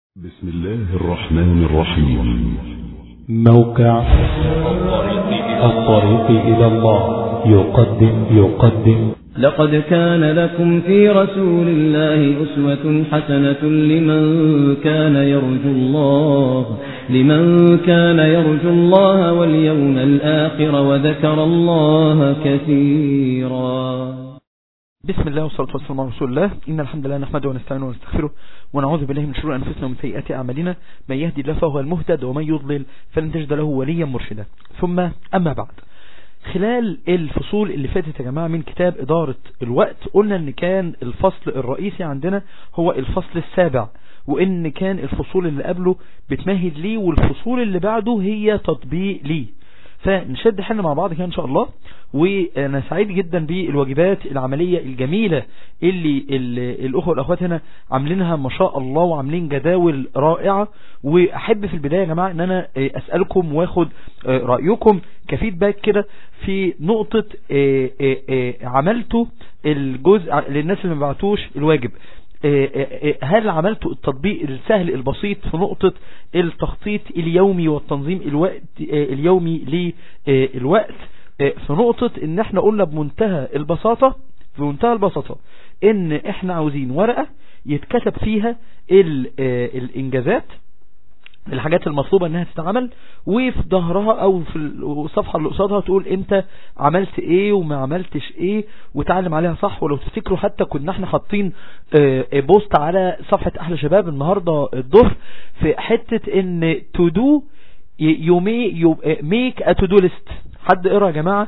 بسم الله الرحمن الرحيم موقع الطريق إلى الله يقدم يقدم لقد كان لكم في رسول الله أسوة حسنة لمن كان يرجو الله لمن كان يرجو الله واليوم الآخر وذكر الله كثيرا بسم الله والصلاة والسلام على رسول الله إن الحمد لله نحمده ونستعينه ونستغفره ونعوذ بالله من شرور أنفسنا ومن سيئات أعمالنا من يهدي الله فهو المهتد ومن يضلل فلن تجد له وليا مرشدا ثم أما بعد خلال الفصول اللي فاتت يا جماعة من كتاب إدارة الوقت قلنا ان كان الفصل الرئيسي عندنا هو الفصل السابع وان كان الفصول اللي قبله بتمهد ليه والفصول اللي بعده هي تطبيق ليه فنشد حالنا مع بعض كده ان شاء الله وانا سعيد جدا بالواجبات العملية الجميلة اللي, اللي الاخوة والاخوات هنا عاملينها ما شاء الله وعاملين جداول رائعة واحب في البداية يا جماعة ان انا اسألكم واخد رأيكم كفيدباك كده في نقطة عملتوا الجزء للناس اللي ما بعتوش الواجب هل عملتوا التطبيق السهل البسيط في نقطة التخطيط اليومي والتنظيم الوقت اليومي للوقت في نقطة ان احنا قلنا بمنتهى البساطة بمنتهى البساطة ان احنا عاوزين ورقة يتكتب فيها الانجازات الحاجات المطلوبة انها تتعمل وفي ظهرها او في الصفحة اللي قصادها تقول انت عملت ايه وما عملتش ايه وتعلم عليها صح ولو تفتكروا حتى كنا احنا حاطين بوست على صفحة احلى شباب النهاردة الظهر في حتة ان to do you make a to do list حد قرأ يا جماعة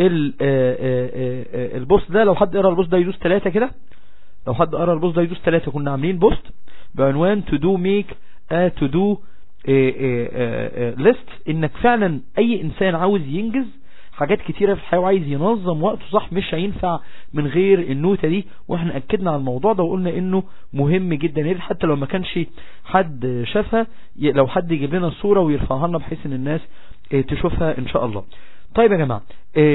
البوست ده لو حد قرأ البوست ده يدوس ثلاثة كده لو حد قرأ البوست ده يدوس ثلاثة كنا عاملين بوست بعنوان to do make a to do ليست انك فعلا اي انسان عاوز ينجز حاجات كتيرة في الحياة وعايز ينظم وقته صح مش هينفع من غير النوتة دي واحنا اكدنا على الموضوع ده وقلنا انه مهم جدا حتى لو ما كانش حد شافها لو حد يجيب لنا الصورة ويرفعها لنا بحيث ان الناس تشوفها ان شاء الله طيب يا جماعة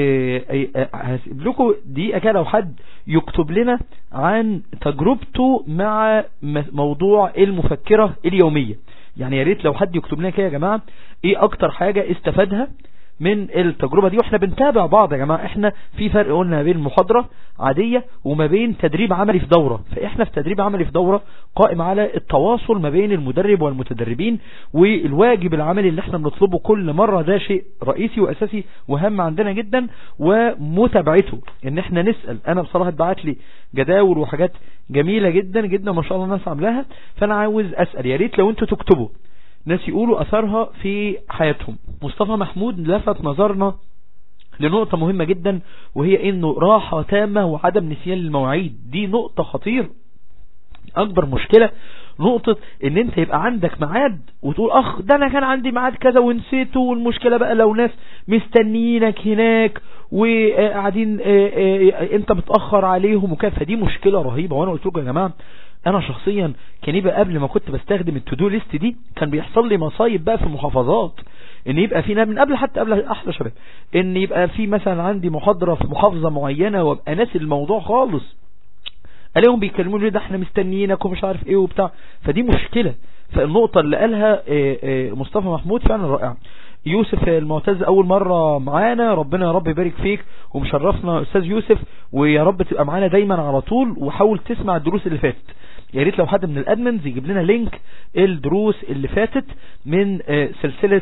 هسيب لكم دقيقة كده لو حد يكتب لنا عن تجربته مع موضوع المفكرة اليومية يعني يا ريت لو حد يكتب لنا كده يا جماعة ايه اكتر حاجة استفادها من التجربة دي واحنا بنتابع بعض يا جماعة احنا في فرق قلنا ما بين محاضرة عادية وما بين تدريب عملي في دورة فاحنا في تدريب عملي في دورة قائم على التواصل ما بين المدرب والمتدربين والواجب العملي اللي احنا بنطلبه كل مرة ده شيء رئيسي واساسي وهم عندنا جدا ومتابعته ان احنا نسأل انا بصراحة بعت لي جداول وحاجات جميلة جدا جدا ما شاء الله الناس عاملاها فانا عاوز اسأل يا ريت لو انتوا تكتبوا ناس يقولوا أثرها في حياتهم مصطفى محمود لفت نظرنا لنقطة مهمة جدا وهي انه راحة تامة وعدم نسيان المواعيد دي نقطة خطير اكبر مشكلة نقطة ان انت يبقى عندك ميعاد وتقول اخ ده انا كان عندي ميعاد كذا ونسيته والمشكلة بقى لو ناس مستنيينك هناك وقاعدين انت متأخر عليهم وكده فدي مشكلة رهيبة وانا قلت لكم يا جماعة انا شخصيا كان يبقى قبل ما كنت بستخدم التودو ليست دي كان بيحصل لي مصايب بقى في المحافظات ان يبقى في من قبل حتى قبل احلى شباب ان يبقى في مثلا عندي محاضرة في محافظة معينة وابقى ناسي الموضوع خالص الاقيهم بيكلموني لي ده احنا مستنيينك ومش عارف ايه وبتاع فدي مشكلة فالنقطة اللي قالها مصطفى محمود فعلا رائعة يوسف المعتز اول مرة معانا ربنا يا رب يبارك فيك ومشرفنا استاذ يوسف ويا رب تبقى معانا دايما على طول وحاول تسمع الدروس اللي فاتت يا ريت لو حد من الادمنز يجيب لنا لينك الدروس اللي فاتت من سلسلة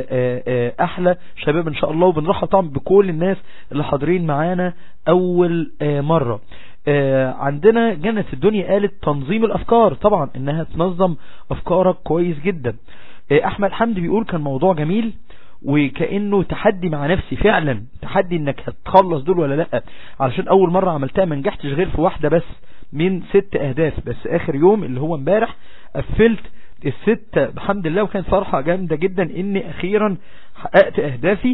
احلى شباب ان شاء الله وبنرحب طبعا بكل الناس اللي حاضرين معانا اول مرة عندنا جنة الدنيا قالت تنظيم الافكار طبعا انها تنظم افكارك كويس جدا احمد حمد بيقول كان موضوع جميل وكأنه تحدي مع نفسي فعلا تحدي انك هتخلص دول ولا لا علشان اول مرة عملتها ما نجحتش غير في واحدة بس من ست اهداف بس اخر يوم اللي هو امبارح قفلت الستة بحمد الله وكانت فرحة جامدة جدا اني اخيرا حققت اهدافي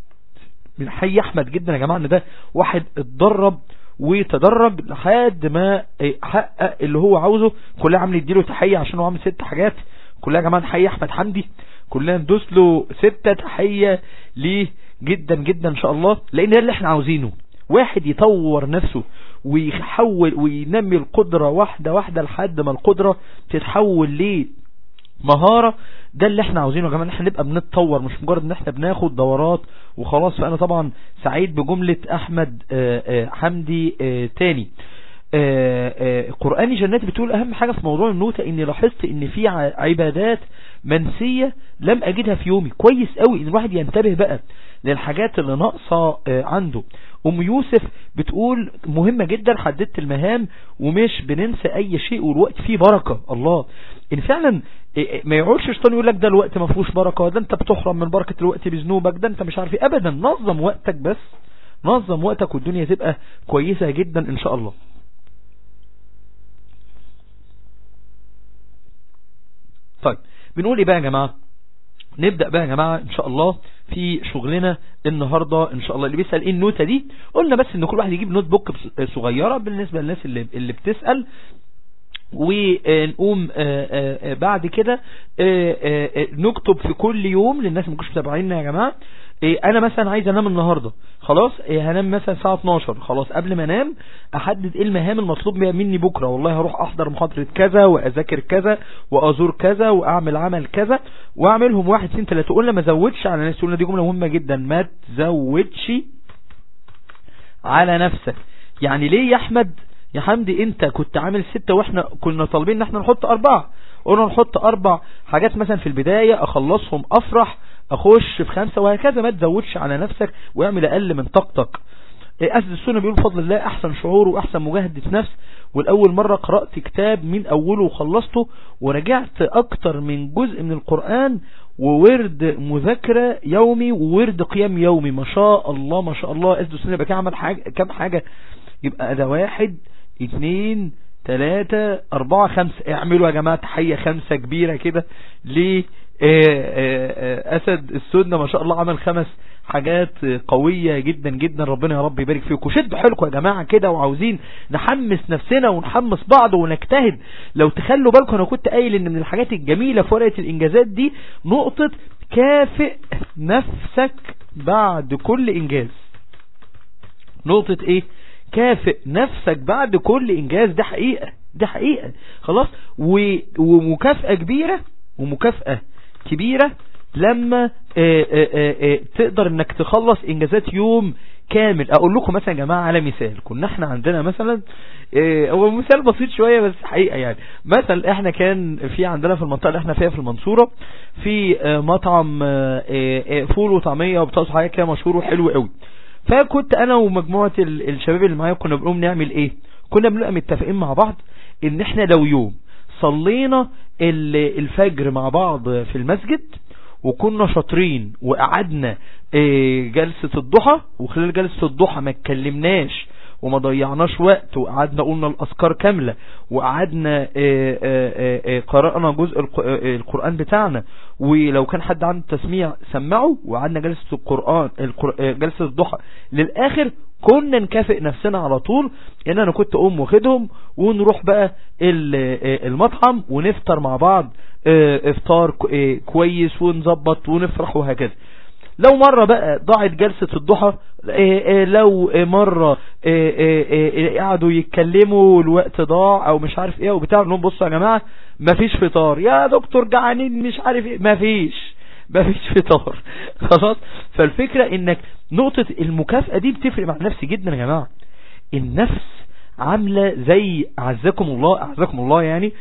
من حي احمد جدا يا جماعة ان ده واحد اتدرب وتدرج لحد ما حقق اللي هو عاوزه كلها عامل يديله تحية عشان هو عامل ست حاجات كلها يا جماعة نحيي احمد حمدي كلنا ندوس له ستة تحية ليه جدا جدا ان شاء الله لان ده اللي احنا عاوزينه واحد يطور نفسه ويحول وينمي القدرة واحدة واحدة لحد ما القدرة تتحول ليه مهارة ده اللي احنا عاوزينه يا جماعه ان احنا نبقى بنتطور مش مجرد ان احنا بناخد دورات وخلاص فانا طبعا سعيد بجملة احمد آه، آه، حمدي آه، تاني آه، آه، قرآني جنات بتقول اهم حاجة في موضوع النوتة اني لاحظت ان في ع- عبادات منسية لم اجدها في يومي كويس قوي ان الواحد ينتبه بقى للحاجات اللي ناقصة آه، عنده ام يوسف بتقول مهمة جدا حددت المهام ومش بننسى اي شيء والوقت فيه بركة الله ان فعلا إيه إيه ما يقولش الشيطان يقول لك ده الوقت ما فيهوش بركة ده انت بتحرم من بركة الوقت بذنوبك ده انت مش عارف ايه ابدا نظم وقتك بس نظم وقتك والدنيا تبقى كويسة جدا ان شاء الله طيب بنقول ايه بقى يا جماعة نبدأ بقى يا جماعة ان شاء الله في شغلنا النهاردة ان شاء الله اللي بيسأل ايه النوتة دي قلنا بس ان كل واحد يجيب نوت بوك بس- صغيرة بالنسبة للناس اللي, اللي بتسأل ونقوم آه، آه، آه، بعد كده آه، آه، آه، نكتب في كل يوم للناس اللي مكنتش متابعيننا يا جماعه آه، انا مثلا عايز انام النهارده خلاص آه، هنام مثلا الساعه 12 خلاص قبل ما انام احدد ايه المهام المطلوب مني بكره والله هروح احضر محاضره كذا واذاكر كذا وازور كذا واعمل عمل كذا واعملهم واحد اتنين تلاته قلنا ما ازودش على نفسي قلنا دي جمله مهمه جدا ما تزودش على نفسك يعني ليه يا احمد يا حمدي انت كنت عامل ستة واحنا كنا طالبين ان احنا نحط اربعة قلنا نحط اربع حاجات مثلا في البداية اخلصهم افرح اخش في خمسة وهكذا ما تزودش على نفسك واعمل اقل من طاقتك إيه، اسد السنة بيقول بفضل الله احسن شعور واحسن مجاهدة نفس والاول مرة قرأت كتاب من اوله وخلصته ورجعت اكتر من جزء من القرآن وورد مذاكرة يومي وورد قيام يومي ما شاء الله ما شاء الله اسد السنة يبقى كده عمل حاجة كام حاجة يبقى ده واحد اتنين تلاتة اربعة خمسة اعملوا يا جماعة تحية خمسة كبيرة كده ل اسد السنة ما شاء الله عمل خمس حاجات قوية جدا جدا ربنا يا رب يبارك فيكم شدوا حيلكم يا جماعة كده وعاوزين نحمس نفسنا ونحمس بعض ونجتهد لو تخلوا بالكم انا كنت قايل ان من الحاجات الجميلة في ورقة الانجازات دي نقطة كافئ نفسك بعد كل انجاز نقطة ايه كافئ نفسك بعد كل انجاز ده حقيقة ده حقيقة خلاص و- ومكافأة كبيرة ومكافأة كبيرة لما آه، آه، آه، آه، تقدر انك تخلص انجازات يوم كامل اقول لكم مثلا يا جماعة على مثال كنا احنا عندنا مثلا آه، هو مثال بسيط شوية بس حقيقة يعني مثلا احنا كان في عندنا في المنطقة اللي احنا فيها في المنصورة في آه، مطعم آه، آه، آه، فول وطعمية وبطاطس حاجة كده مشهور وحلو قوي فكنت انا ومجموعة ال- الشباب اللي معايا كنا بنقوم نعمل ايه كنا بنبقى متفقين مع بعض ان احنا لو يوم صلينا ال- الفجر مع بعض في المسجد وكنا شاطرين وقعدنا آه، جلسة الضحى وخلال جلسة الضحى ما اتكلمناش وما ضيعناش وقت وقعدنا قلنا الأذكار كاملة وقعدنا آه، آه، آه، آه، قرأنا جزء الق- آه، القرآن بتاعنا ولو كان حد عنده تسميع سمعه وقعدنا جلسة القرآن القر- آه، جلسة الضحى للآخر كنا نكافئ نفسنا على طول ان انا كنت ام واخدهم ونروح بقى ال- آه، المطعم ونفطر مع بعض آه، افطار ك- آه، كويس ونظبط ونفرح وهكذا لو مرة بقى ضاعت جلسة الضحى آه، آه، لو آه، مرة آه، آه، آه، قعدوا يتكلموا الوقت ضاع او مش عارف ايه وبتاع نقول بصوا يا جماعة مفيش فطار يا دكتور جعانين مش عارف ايه مفيش مفيش فطار خلاص فالفكرة انك نقطة المكافأة دي بتفرق مع النفس جدا يا جماعة النفس عاملة زي اعزكم الله اعزكم الله يعني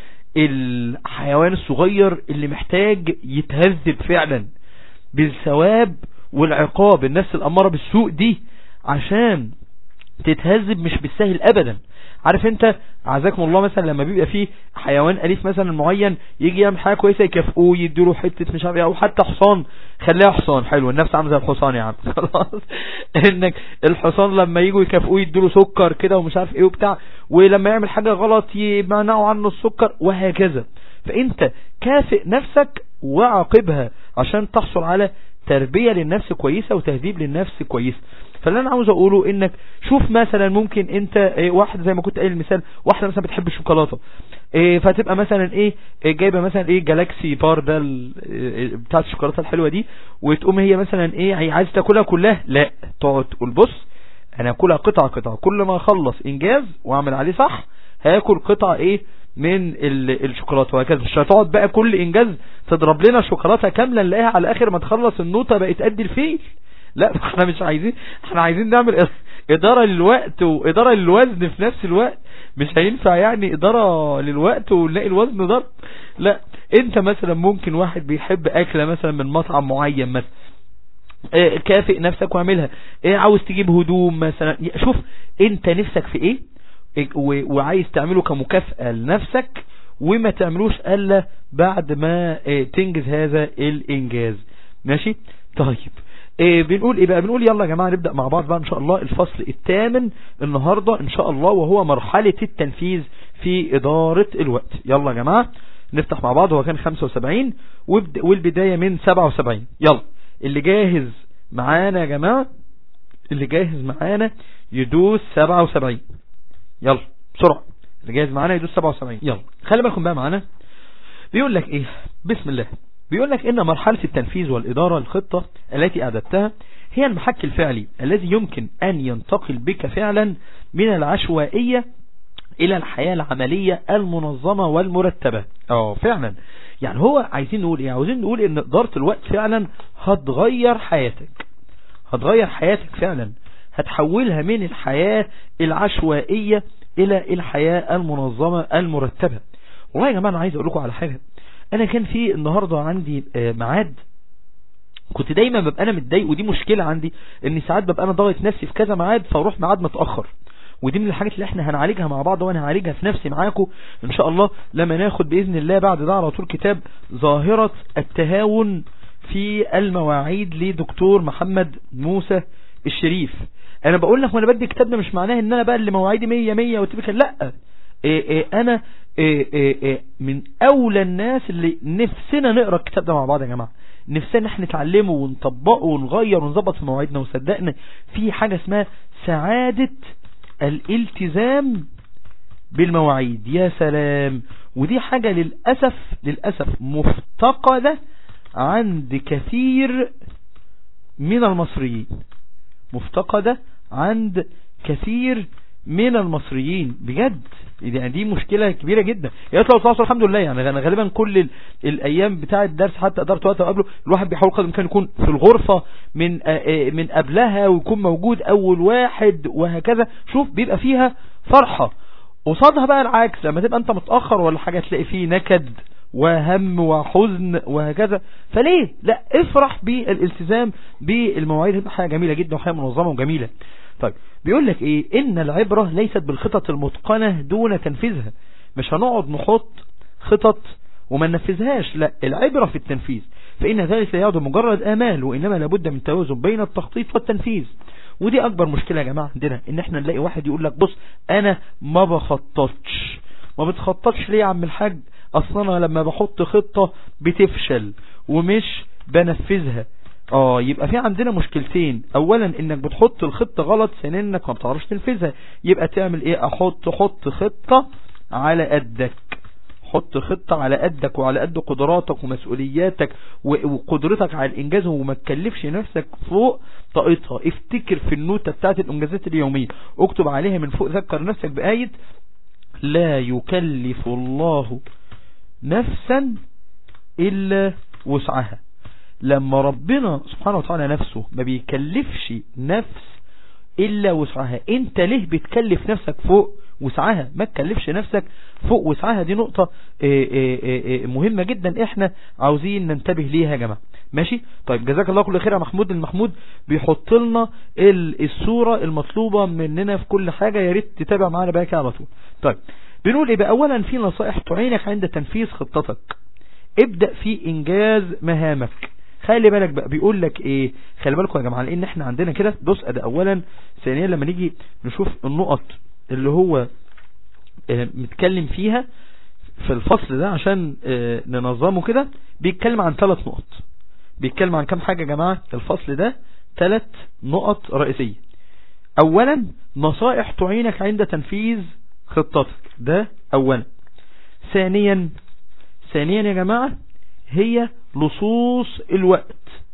الحيوان الصغير اللي محتاج يتهذب فعلا بالثواب والعقاب النفس الأمارة بالسوء دي عشان تتهذب مش بالسهل أبدا عارف انت عزاكم الله مثلا لما بيبقى فيه حيوان أليف مثلا معين يجي يعمل حاجة كويسة يكافئوه يديله حتة مش عارف ايه او حتى حصان خليها حصان حلو النفس عامله زي الحصان يا عم خلاص انك الحصان لما يجوا يكافئوه يديله سكر كده ومش عارف ايه وبتاع ولما يعمل حاجة غلط يمنعوا عنه السكر وهكذا فانت كافئ نفسك وعاقبها عشان تحصل على تربية للنفس كويسة وتهذيب للنفس كويسة فاللي انا عاوز اقوله انك شوف مثلا ممكن انت ايه واحدة زي ما كنت قايل المثال واحدة مثلا بتحب الشوكولاتة ايه فتبقى مثلا ايه, إيه جايبة مثلا ايه جالاكسي بار ده ال- إيه بتاعت الشوكولاتة الحلوة دي وتقوم هي مثلا ايه هي عايز تاكلها كلها لا تقعد تقول بص انا اكلها قطعة قطعة كل ما اخلص انجاز واعمل عليه صح هاكل قطعة ايه من ال- الشوكولاته وهكذا مش هتقعد بقى كل انجاز تضرب لنا شوكولاته كامله نلاقيها على اخر ما تخلص النوته بقت قد الفيل لا احنا مش عايزين احنا عايزين نعمل اداره للوقت واداره للوزن في نفس الوقت مش هينفع يعني اداره للوقت ونلاقي الوزن ضرب لا انت مثلا ممكن واحد بيحب اكله مثلا من مطعم معين مثلا اه كافئ نفسك واعملها اه عاوز تجيب هدوم مثلا شوف انت نفسك في ايه اه و- وعايز تعمله كمكافأة لنفسك وما تعملوش الا بعد ما اه تنجز هذا الانجاز ماشي طيب إيه بنقول ايه بقى بنقول يلا يا جماعة نبدأ مع بعض بقى ان شاء الله الفصل الثامن النهاردة ان شاء الله وهو مرحلة التنفيذ في ادارة الوقت يلا يا جماعة نفتح مع بعض هو كان 75 وبد- والبداية من 77 يلا اللي جاهز معانا يا جماعة اللي جاهز معانا يدوس 77 يلا بسرعة اللي جاهز معانا يدوس 77 يلا خلي بالكم بقى معانا بيقول لك ايه بسم الله بيقول لك ان مرحلة التنفيذ والادارة الخطة التي اعددتها هي المحك الفعلي الذي يمكن ان ينتقل بك فعلا من العشوائية الى الحياة العملية المنظمة والمرتبة اه فعلا يعني هو عايزين نقول ايه عاوزين نقول ان ادارة الوقت فعلا هتغير حياتك هتغير حياتك فعلا هتحولها من الحياة العشوائية الى الحياة المنظمة المرتبة والله يا جماعة انا عايز اقول لكم على حاجة انا كان في النهاردة عندي آه، ميعاد كنت دايما ببقى انا متضايق ودي مشكلة عندي ان ساعات ببقى انا ضاغط نفسي في كذا ميعاد فاروح ميعاد متأخر ودي من الحاجات اللي احنا هنعالجها مع بعض وانا هعالجها في نفسي معاكم ان شاء الله لما ناخد باذن الله بعد ده على طول كتاب ظاهرة التهاون في المواعيد لدكتور محمد موسى الشريف انا بقول لك وانا بدي الكتاب ده مش معناه ان انا بقى اللي مواعيدي 100 100 وتبقى لا إيه إيه انا إيه إيه إيه من اولى الناس اللي نفسنا نقرا الكتاب ده مع بعض يا جماعه نفسنا احنا نتعلمه ونطبقه ونغير ونظبط في مواعيدنا وصدقنا في حاجه اسمها سعاده الالتزام بالمواعيد يا سلام ودي حاجة للأسف للأسف مفتقدة عند كثير من المصريين مفتقدة عند كثير من المصريين بجد يعني دي مشكلة كبيرة جدا يا لو تواصل الحمد لله يعني انا غالبا كل ال- الايام بتاع الدرس حتى قدرت وقت قبله الواحد بيحاول قدر الامكان يكون في الغرفة من آه، آه، من قبلها ويكون موجود اول واحد وهكذا شوف بيبقى فيها فرحة قصادها بقى العكس لما تبقى انت متأخر ولا حاجة تلاقي فيه نكد وهم وحزن وهكذا فليه لا افرح بالالتزام بالمواعيد هتبقى حاجة جميلة جدا وحاجة منظمة وجميلة طيب بيقول لك ايه ان العبرة ليست بالخطط المتقنة دون تنفيذها مش هنقعد نحط خطط وما ننفذهاش لا العبرة في التنفيذ فإن ذلك لا يعد مجرد آمال وإنما لابد من توازن بين التخطيط والتنفيذ ودي أكبر مشكلة يا جماعة عندنا إن إحنا نلاقي واحد يقول لك بص أنا ما بخططش ما بتخططش ليه يا عم الحاج أصلا أنا لما بحط خطة بتفشل ومش بنفذها اه يبقى في عندنا مشكلتين اولا انك بتحط الخطة غلط ثانيا انك ما بتعرفش تنفذها يبقى تعمل ايه احط حط خطة على قدك حط خطة على قدك وعلى قد قدراتك ومسؤولياتك و- وقدرتك على الانجاز وما تكلفش نفسك فوق طاقتها افتكر في النوتة بتاعت الانجازات اليومية اكتب عليها من فوق ذكر نفسك بآية لا يكلف الله نفسا الا وسعها لما ربنا سبحانه وتعالى نفسه ما بيكلفش نفس الا وسعها انت ليه بتكلف نفسك فوق وسعها ما تكلفش نفسك فوق وسعها دي نقطة اه اه اه مهمة جدا احنا عاوزين ننتبه ليها يا جماعة ماشي طيب جزاك الله كل خير يا محمود المحمود بيحط لنا ال- الصورة المطلوبة مننا في كل حاجة يا ريت تتابع معانا بقى كده على طول طيب بنقول ايه بقى اولا في نصائح تعينك عند تنفيذ خطتك ابدأ في انجاز مهامك خلي بالك بقى بيقول لك ايه خلي بالكم يا جماعه لان احنا عندنا كده بص ده اولا ثانيا لما نيجي نشوف النقط اللي هو آه، متكلم فيها في الفصل ده عشان آه، ننظمه كده بيتكلم عن ثلاث نقط بيتكلم عن كام حاجة يا جماعة الفصل ده ثلاث نقط رئيسية اولا نصائح تعينك عند تنفيذ خطتك ده اولا ثانيا ثانيا يا جماعة هي لصوص الوقت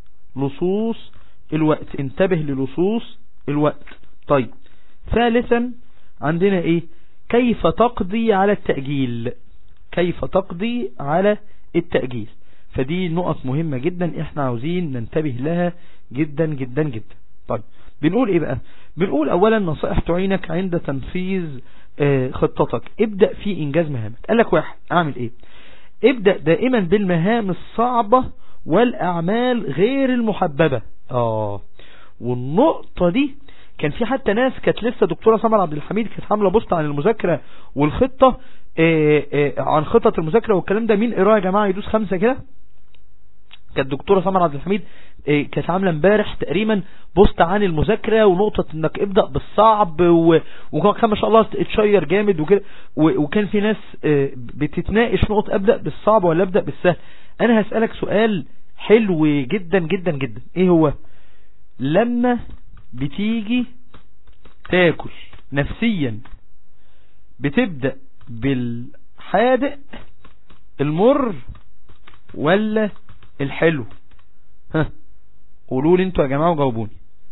لصوص الوقت انتبه للصوص الوقت طيب ثالثا عندنا ايه كيف تقضي على التأجيل كيف تقضي على التأجيل فدي نقط مهمة جدا احنا عاوزين ننتبه لها جدا جدا جدا طيب بنقول ايه بقى بنقول اولا نصائح تعينك عند تنفيذ آه، خطتك ابدأ في انجاز مهامك قال لك واحد اعمل ايه ابدأ دائما بالمهام الصعبة والاعمال غير المحببة اه والنقطة دي كان في حتى ناس كانت لسه دكتورة سمر عبد الحميد كانت عاملة بوست عن المذاكرة والخطة آه، آه، عن خطة المذاكرة والكلام ده مين قراه يا جماعة يدوس خمسة كده كانت دكتورة سمر عبد الحميد آه، كانت عاملة امبارح تقريبا بوست عن المذاكرة ونقطة انك ابدأ بالصعب و- وكان ما شاء الله اتشير جامد وكده و- وكان في ناس آه، بتتناقش نقطة ابدأ بالصعب ولا ابدأ بالسهل انا هسألك سؤال حلو جدا جدا جدا ايه هو لما بتيجي تاكل نفسيا بتبدأ بالحادق المر ولا الحلو ها قولوا لي انتوا يا جماعة وجاوبوني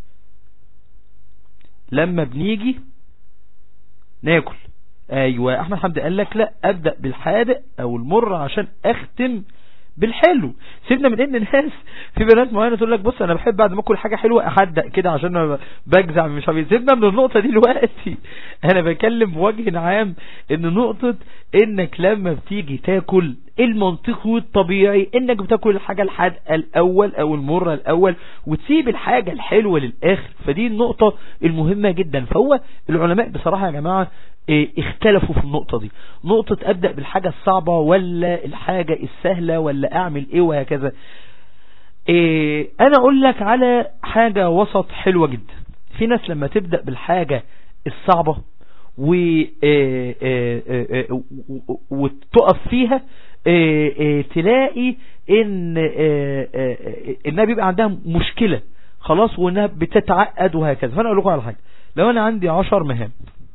لما بنيجي ناكل ايوه احمد حمدي قال لك لا ابدأ بالحادق او المر عشان اختم بالحلو سيبنا من ان الناس في بنات معينه تقول لك بص انا بحب بعد ما اكل حاجه حلوه احدق كده عشان انا بجزع مش عارف إيه. سيبنا من النقطه دي دلوقتي انا بكلم بوجه عام ان نقطه انك لما بتيجي تاكل المنطقي والطبيعي انك بتاكل الحاجه الحادقه الاول او المره الاول وتسيب الحاجه الحلوه للاخر فدي النقطه المهمه جدا فهو العلماء بصراحه يا جماعه إيه، اختلفوا في النقطة دي نقطة ابدأ بالحاجة الصعبة ولا الحاجة السهلة ولا اعمل ايه وهكذا إيه انا اقول لك على حاجة وسط حلوة جدا في ناس لما تبدأ بالحاجة الصعبة و إيه إيه إيه إيه و- و- وتقف فيها إيه إيه تلاقي ان إيه إيه انها بيبقى عندها مشكلة خلاص وانها بتتعقد وهكذا فانا اقول لكم على حاجة لو انا عندي عشر مهام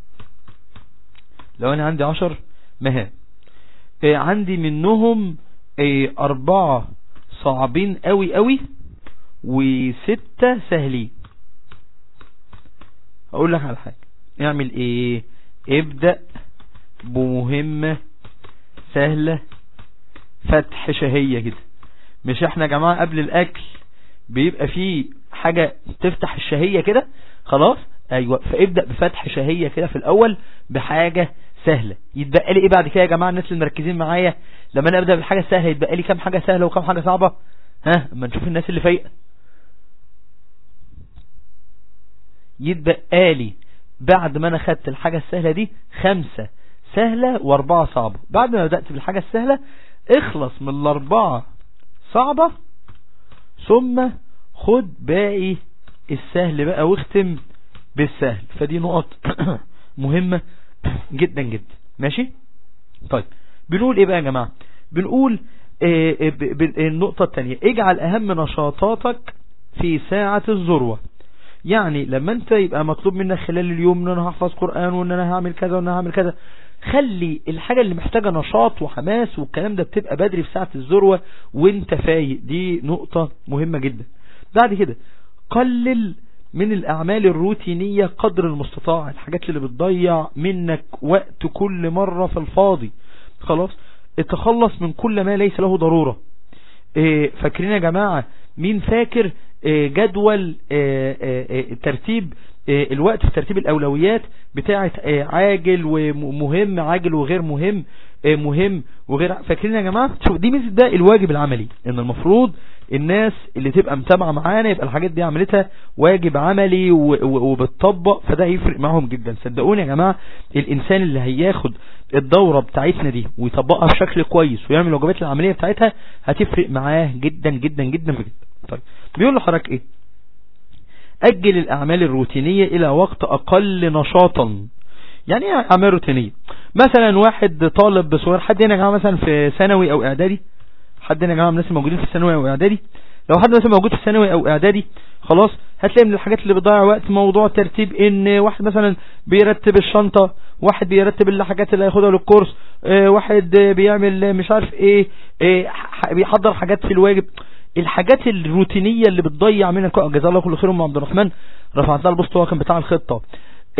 لو انا عندي عشر مهام إيه عندي منهم إيه اربعة صعبين قوي قوي وستة سهلين اقول لك على حاجة اعمل ايه ابدأ بمهمة سهلة فتح شهية كده مش احنا يا جماعة قبل الاكل بيبقى فيه حاجة تفتح الشهية كده خلاص ايوه فابدأ بفتح شهية كده في الاول بحاجة سهلة يتبقى لي ايه بعد كده يا جماعة الناس اللي مركزين معايا لما انا ابدأ بالحاجة السهلة يتبقى لي كام حاجة سهلة وكام حاجة صعبة ها اما نشوف الناس اللي فايقة يتبقى لي بعد ما انا خدت الحاجة السهلة دي خمسة سهلة واربعة صعبة بعد ما بدأت بالحاجة السهلة اخلص من الاربعة صعبة ثم خد باقي السهل بقى واختم بالسهل فدي نقط مهمة جدا جدا ماشي طيب بنقول ايه بقى يا جماعة بنقول آه، آه، ب- ب- النقطة التانية اجعل اهم نشاطاتك في ساعة الذروة يعني لما انت يبقى مطلوب منك خلال اليوم ان انا هحفظ قرآن وان انا هعمل كذا وان انا هعمل كذا خلي الحاجة اللي محتاجة نشاط وحماس والكلام ده بتبقى بدري في ساعة الذروة وانت فايق دي نقطة مهمة جدا بعد كده قلل من الأعمال الروتينية قدر المستطاع الحاجات اللي بتضيع منك وقت كل مرة في الفاضي خلاص اتخلص من كل ما ليس له ضرورة إيه، فاكرين يا جماعة مين فاكر إيه، جدول إيه، إيه، ترتيب إيه، الوقت في ترتيب الأولويات بتاعة إيه، عاجل ومهم عاجل وغير مهم إيه، مهم وغير فاكرين يا جماعة شوف دي ميزة ده الواجب العملي ان المفروض الناس اللي تبقى متابعة معانا يبقى الحاجات دي عملتها واجب عملي و- و- وبتطبق فده هيفرق معاهم جدا صدقوني يا جماعة الانسان اللي هياخد الدورة بتاعتنا دي ويطبقها بشكل كويس ويعمل الواجبات العملية بتاعتها هتفرق معاه جدا جدا جدا جدا طيب بيقول لحضرتك ايه اجل الاعمال الروتينية الى وقت اقل نشاطا يعني ايه اعمال روتينية مثلا واحد طالب صغير حد هنا يا جماعة مثلا في ثانوي او اعدادي حد هنا يا جماعة من الناس الموجودين في الثانوي او اعدادي لو حد مثلا موجود في ثانوي او اعدادي خلاص هتلاقي من الحاجات اللي بتضيع وقت موضوع ترتيب ان واحد مثلا بيرتب الشنطة واحد بيرتب الحاجات اللي هياخدها للكورس اه واحد اه بيعمل مش عارف ايه, ايه ح- بيحضر حاجات في الواجب الحاجات الروتينية اللي بتضيع منك وقت. جزاه الله كل خير ام عبد الرحمن رفعت لها البوست هو كان بتاع الخطة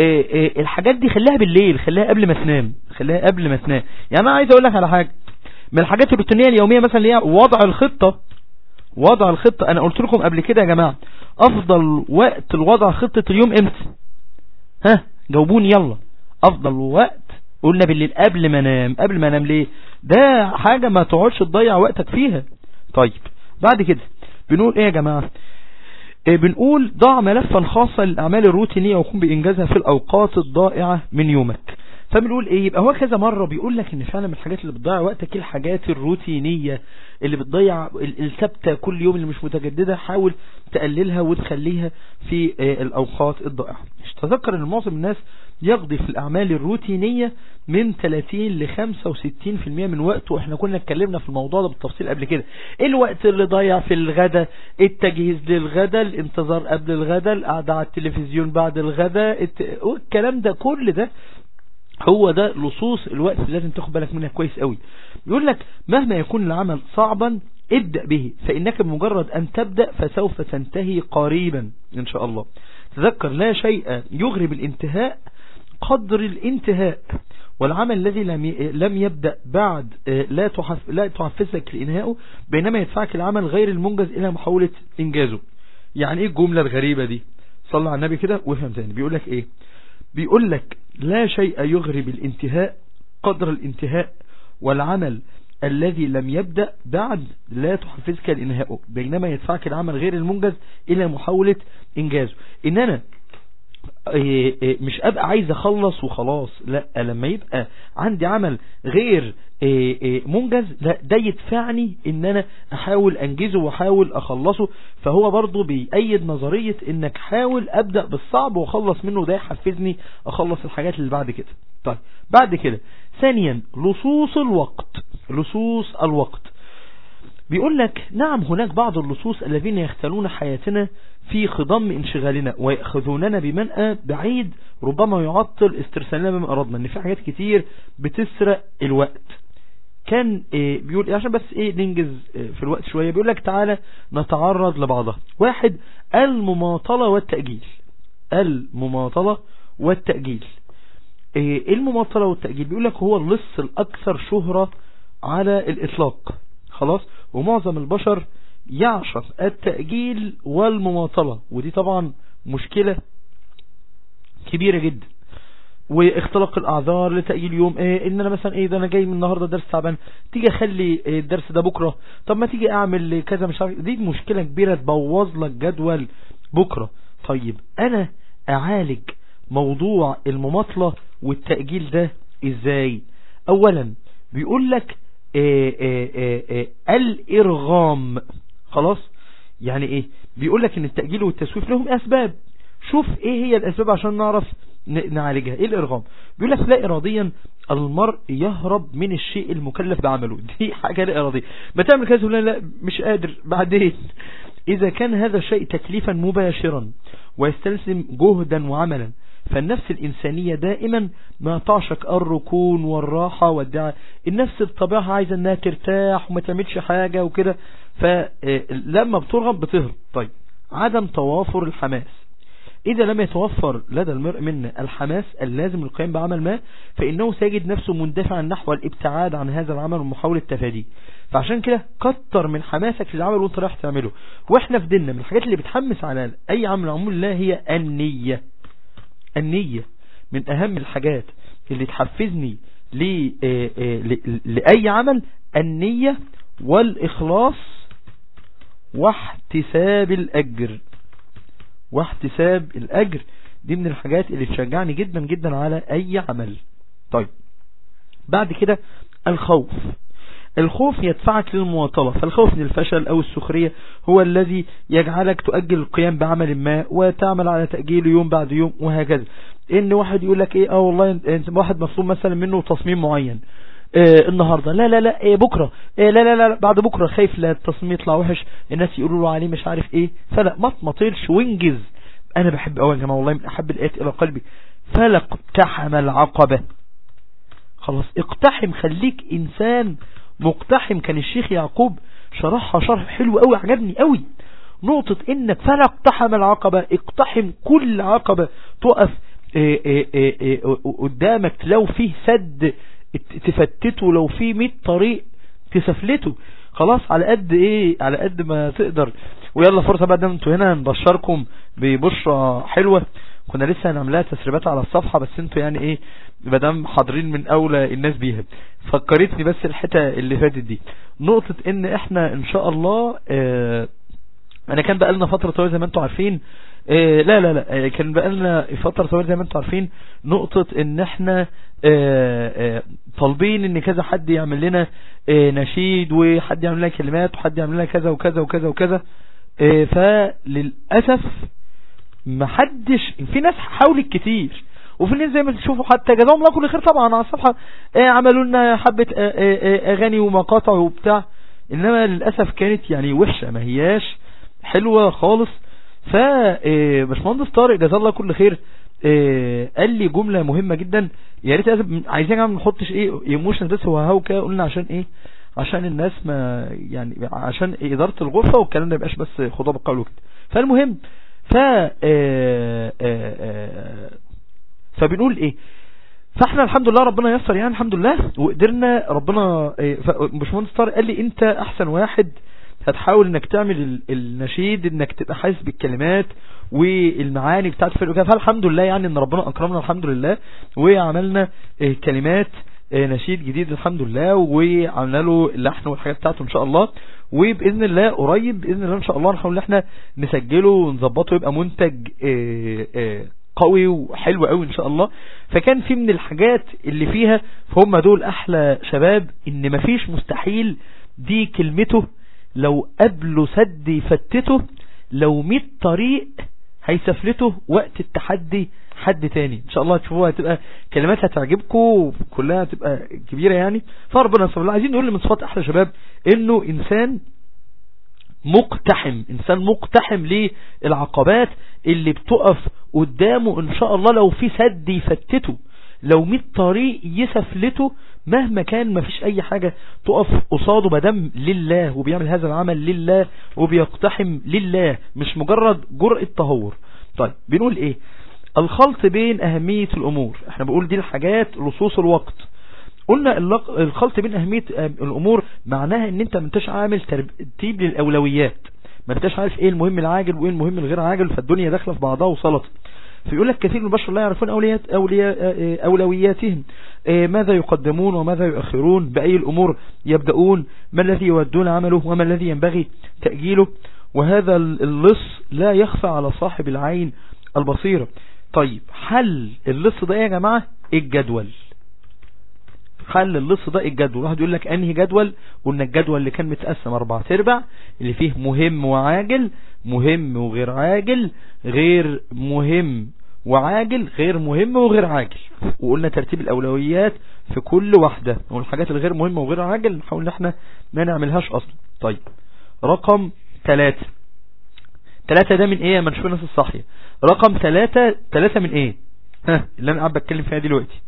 اه اه الحاجات دي خليها بالليل خليها قبل ما تنام خليها قبل ما تنام يعني انا عايز اقول لك على حاجة من الحاجات الروتينية اليومية مثلا اللي هي وضع الخطة وضع الخطة انا قلت لكم قبل كده يا جماعة افضل وقت لوضع خطة اليوم امتى ها جاوبوني يلا افضل وقت قلنا بالليل قبل ما انام قبل ما انام ليه ده حاجة ما تقعدش تضيع وقتك فيها طيب بعد كده بنقول ايه يا جماعة إيه بنقول ضع ملفا خاصا للأعمال الروتينية وقوم بإنجازها في الأوقات الضائعة من يومك فبنقول ايه يبقى هو كذا مرة بيقول لك ان فعلا من الحاجات اللي بتضيع وقتك الحاجات الروتينية اللي بتضيع الثابتة كل يوم اللي مش متجددة حاول تقللها وتخليها في الأوقات الضائعة تذكر ان معظم الناس يقضي في الأعمال الروتينية من 30 ل 65% من وقته احنا كنا اتكلمنا في الموضوع ده بالتفصيل قبل كده الوقت اللي ضايع في الغداء التجهيز للغداء الانتظار قبل الغداء القعدة على التلفزيون بعد الغداء الت... والكلام ده كل ده هو ده لصوص الوقت اللي لازم تاخد بالك منها كويس قوي يقول لك مهما يكون العمل صعبا ابدأ به فإنك بمجرد أن تبدأ فسوف تنتهي قريبا إن شاء الله تذكر لا شيء يغري بالانتهاء قدر الانتهاء والعمل الذي لم لم يبدأ بعد لا تحف لا تحفزك لإنهائه بينما يدفعك العمل غير المنجز إلى محاولة إنجازه يعني إيه الجملة الغريبة دي صلى على النبي كده وافهم تاني بيقول لك إيه بيقول لك لا شيء يغري بالانتهاء قدر الانتهاء والعمل الذي لم يبدأ بعد لا تحفزك لإنهائه بينما يدفعك العمل غير المنجز إلى محاولة إنجازه إن أنا مش أبقى عايز أخلص وخلاص لا لما يبقى عندي عمل غير منجز لا ده يدفعني ان انا احاول انجزه واحاول اخلصه فهو برضو بيأيد نظرية انك حاول ابدأ بالصعب واخلص منه ده يحفزني اخلص الحاجات اللي بعد كده طيب بعد كده ثانيا لصوص الوقت لصوص الوقت بيقول لك نعم هناك بعض اللصوص الذين يختلون حياتنا في خضم انشغالنا ويأخذوننا بمنأى بعيد ربما يعطل استرسالنا بما أردنا ان في حاجات كتير بتسرق الوقت كان إيه بيقول إيه عشان بس ايه ننجز إيه في الوقت شوية بيقول لك تعالى نتعرض لبعضها واحد المماطلة والتأجيل المماطلة والتأجيل إيه المماطلة والتأجيل بيقول لك هو اللص الأكثر شهرة على الإطلاق خلاص ومعظم البشر يعشق التأجيل والمماطلة ودي طبعا مشكلة كبيرة جدا واختلاق الاعذار لتأجيل يوم ايه ان انا مثلا ايه ده انا جاي من النهاردة درس تعبان تيجي اخلي الدرس ده بكرة طب ما تيجي اعمل كذا مش عارف دي مشكلة كبيرة تبوظ لك جدول بكرة طيب انا اعالج موضوع المماطلة والتأجيل ده ازاي اولا بيقول لك إيه إيه إيه الارغام خلاص يعني ايه بيقول لك ان التأجيل والتسويف لهم اسباب شوف ايه هي الاسباب عشان نعرف نعالجها ايه الارغام بيقول لك لا اراديا المرء يهرب من الشيء المكلف بعمله دي حاجة لا ارادية ما تعمل كذا ولا لا مش قادر بعدين اذا كان هذا الشيء تكليفا مباشرا ويستلزم جهدا وعملا فالنفس الإنسانية دائما ما تعشق الركون والراحة والدعاء النفس بطبيعها عايزة انها ترتاح وما تعملش حاجة وكده فلما بترغب بتهرب طيب عدم توافر الحماس إذا لم يتوفر لدى المرء منا الحماس اللازم للقيام بعمل ما فإنه سيجد نفسه مندفعا نحو الابتعاد عن هذا العمل ومحاولة تفاديه فعشان كده كتر من حماسك للعمل وانت رايح تعمله واحنا في ديننا من الحاجات اللي بتحمس على أي عمل عمول الله هي النية النية من أهم الحاجات اللي تحفزني لأي عمل النية والإخلاص واحتساب الأجر واحتساب الأجر دي من الحاجات اللي تشجعني جدا جدا على أي عمل طيب بعد كده الخوف الخوف يدفعك للمواطلة فالخوف من الفشل أو السخرية هو الذي يجعلك تؤجل القيام بعمل ما وتعمل على تأجيله يوم بعد يوم وهكذا إن واحد يقول لك إيه اه والله واحد مطلوب مثلا منه تصميم معين إيه النهاردة لا لا لا إيه بكرة إيه لا لا لا بعد بكرة خايف لا التصميم يطلع وحش الناس يقولوا له عليه مش عارف إيه فلا ما تمطلش وانجز أنا بحب أول جماعة والله من أحب الآيات إلى قلبي فلق اقتحم العقبة خلاص اقتحم خليك إنسان مقتحم كان الشيخ يعقوب شرحها شرح حلو قوي عجبني قوي نقطة انك فلا اقتحم العقبة اقتحم كل عقبة تقف إيه إيه إيه إيه قدامك لو فيه سد تفتته لو فيه 100 طريق تسفلته خلاص على قد ايه على قد ما تقدر ويلا فرصة بقى دام انتوا هنا نبشركم ببشرة حلوة كنا لسه هنعملها تسريبات على الصفحة بس انتوا يعني ايه مدام حاضرين من اولى الناس بيها فكرتني بس الحتة اللي فاتت دي نقطة ان احنا ان شاء الله اه انا كان بقالنا فترة طويلة زي ما انتوا عارفين اه لا لا لا اه كان بقالنا فترة طويلة زي ما انتوا عارفين نقطة ان احنا اه طالبين ان كذا حد يعمل لنا نشيد وحد يعمل لنا كلمات وحد يعمل لنا كذا وكذا وكذا وكذا فللأسف ما حدش في ناس حاولت كتير وفي ناس زي ما تشوفوا حتى جزاهم الله كل خير طبعا على الصفحة عملوا لنا حبة اغاني ومقاطع وبتاع انما للأسف كانت يعني وحشة ما هياش حلوة خالص ف باشمهندس طارق جزاه الله كل خير قال لي جملة مهمة جدا يا ريت عايزين ما نحطش ايه ايموشن بس هو هاو كده قلنا عشان ايه عشان الناس ما يعني عشان ادارة الغرفة والكلام ده يبقاش بس خضاب القول وكده فالمهم ف فبنقول ايه فاحنا الحمد لله ربنا يسر يعني الحمد لله وقدرنا ربنا باشمهندس طارق قال لي انت احسن واحد هتحاول انك تعمل النشيد انك تبقى حاسس بالكلمات والمعاني بتاعت فرق وكده فالحمد لله يعني ان ربنا اكرمنا الحمد لله وعملنا كلمات نشيد جديد الحمد لله وعملنا له اللحن والحاجات بتاعته ان شاء الله وباذن الله قريب باذن الله ان شاء الله نحاول ان احنا نسجله ونظبطه يبقى منتج قوي وحلو قوي ان شاء الله فكان في من الحاجات اللي فيها فهم دول احلى شباب ان مفيش مستحيل دي كلمته لو قبله سد يفتته لو 100 طريق هيسفلته وقت التحدي حد تاني ان شاء الله تشوفوها هتبقى كلمات هتعجبكم كلها هتبقى كبيرة يعني فربنا سبحانه الله عايزين نقول من صفات احلى شباب انه انسان مقتحم انسان مقتحم للعقبات اللي بتقف قدامه ان شاء الله لو في سد يفتته لو 100 طريق يسفلته مهما كان ما فيش اي حاجة تقف قصاده بدم لله وبيعمل هذا العمل لله وبيقتحم لله مش مجرد جرأة تهور طيب بنقول ايه الخلط بين اهمية الامور احنا بنقول دي الحاجات لصوص الوقت قلنا الخلط بين اهمية الامور معناها ان انت ما انتش عامل ترتيب للاولويات ما انتش عارف ايه المهم العاجل وايه المهم الغير عاجل فالدنيا داخله في بعضها وسلطه فيقول لك كثير من البشر لا يعرفون أوليات أولياء أولوياتهم ماذا يقدمون وماذا يؤخرون بأي الأمور يبدأون ما الذي يودون عمله وما الذي ينبغي تأجيله وهذا اللص لا يخفى على صاحب العين البصيرة طيب حل اللص ده يا جماعة الجدول حل اللص ده الجدول واحد يقول لك انهي جدول قلنا الجدول اللي كان متقسم اربع تربع اللي فيه مهم وعاجل مهم وغير عاجل غير مهم وعاجل غير مهم وغير عاجل وقلنا ترتيب الاولويات في كل واحدة والحاجات الغير مهمة وغير عاجل نحاول ان احنا ما نعملهاش اصلا طيب رقم ثلاثة ثلاثة ده من ايه يا منشوف الناس الصحية رقم ثلاثة ثلاثة من ايه ها اللي انا قاعد بتكلم فيها دلوقتي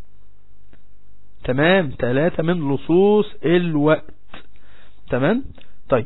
تمام ثلاثة من لصوص الوقت تمام طيب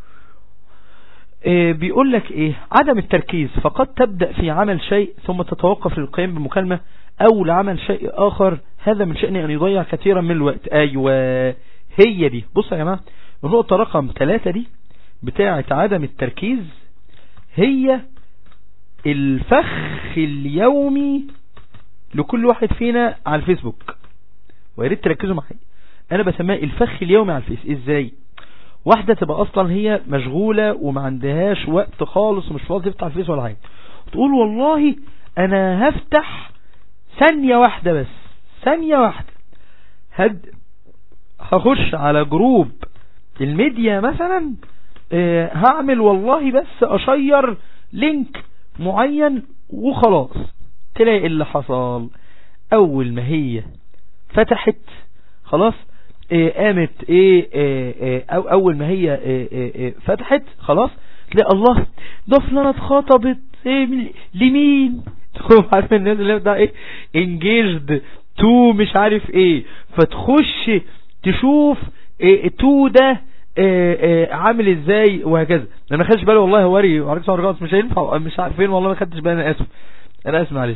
إيه بيقول لك ايه عدم التركيز فقد تبدأ في عمل شيء ثم تتوقف للقيام بمكالمة او لعمل شيء اخر هذا من شأنه ان يضيع كثيرا من الوقت ايوه هي دي بص يا جماعة النقطة رقم ثلاثة دي بتاعة عدم التركيز هي الفخ اليومي لكل واحد فينا على الفيسبوك وياريت تركزوا معايا انا بسميها الفخ اليومي على الفيس ازاي واحدة تبقى اصلا هي مشغولة وما عندهاش وقت خالص ومش فاضي تفتح الفيس ولا حاجة تقول والله انا هفتح ثانية واحدة بس ثانية واحدة هد هخش على جروب الميديا مثلا اه هعمل والله بس اشير لينك معين وخلاص تلاقي اللي حصل اول ما هي فتحت خلاص إيه قامت إيه, إيه, إيه أو أول ما هي إيه إيه إيه فتحت خلاص تلاقي الله ده فلانة اتخطبت إيه لمين عارف الناس اللي ده ايه engaged تو مش عارف ايه فتخش تشوف إيه تو ده إيه إيه عامل ازاي وهكذا انا ما خدتش بالي والله هوري وعرفت صور مش هينفع مش عارفين والله ما خدتش بالي انا اسف انا اسف معلش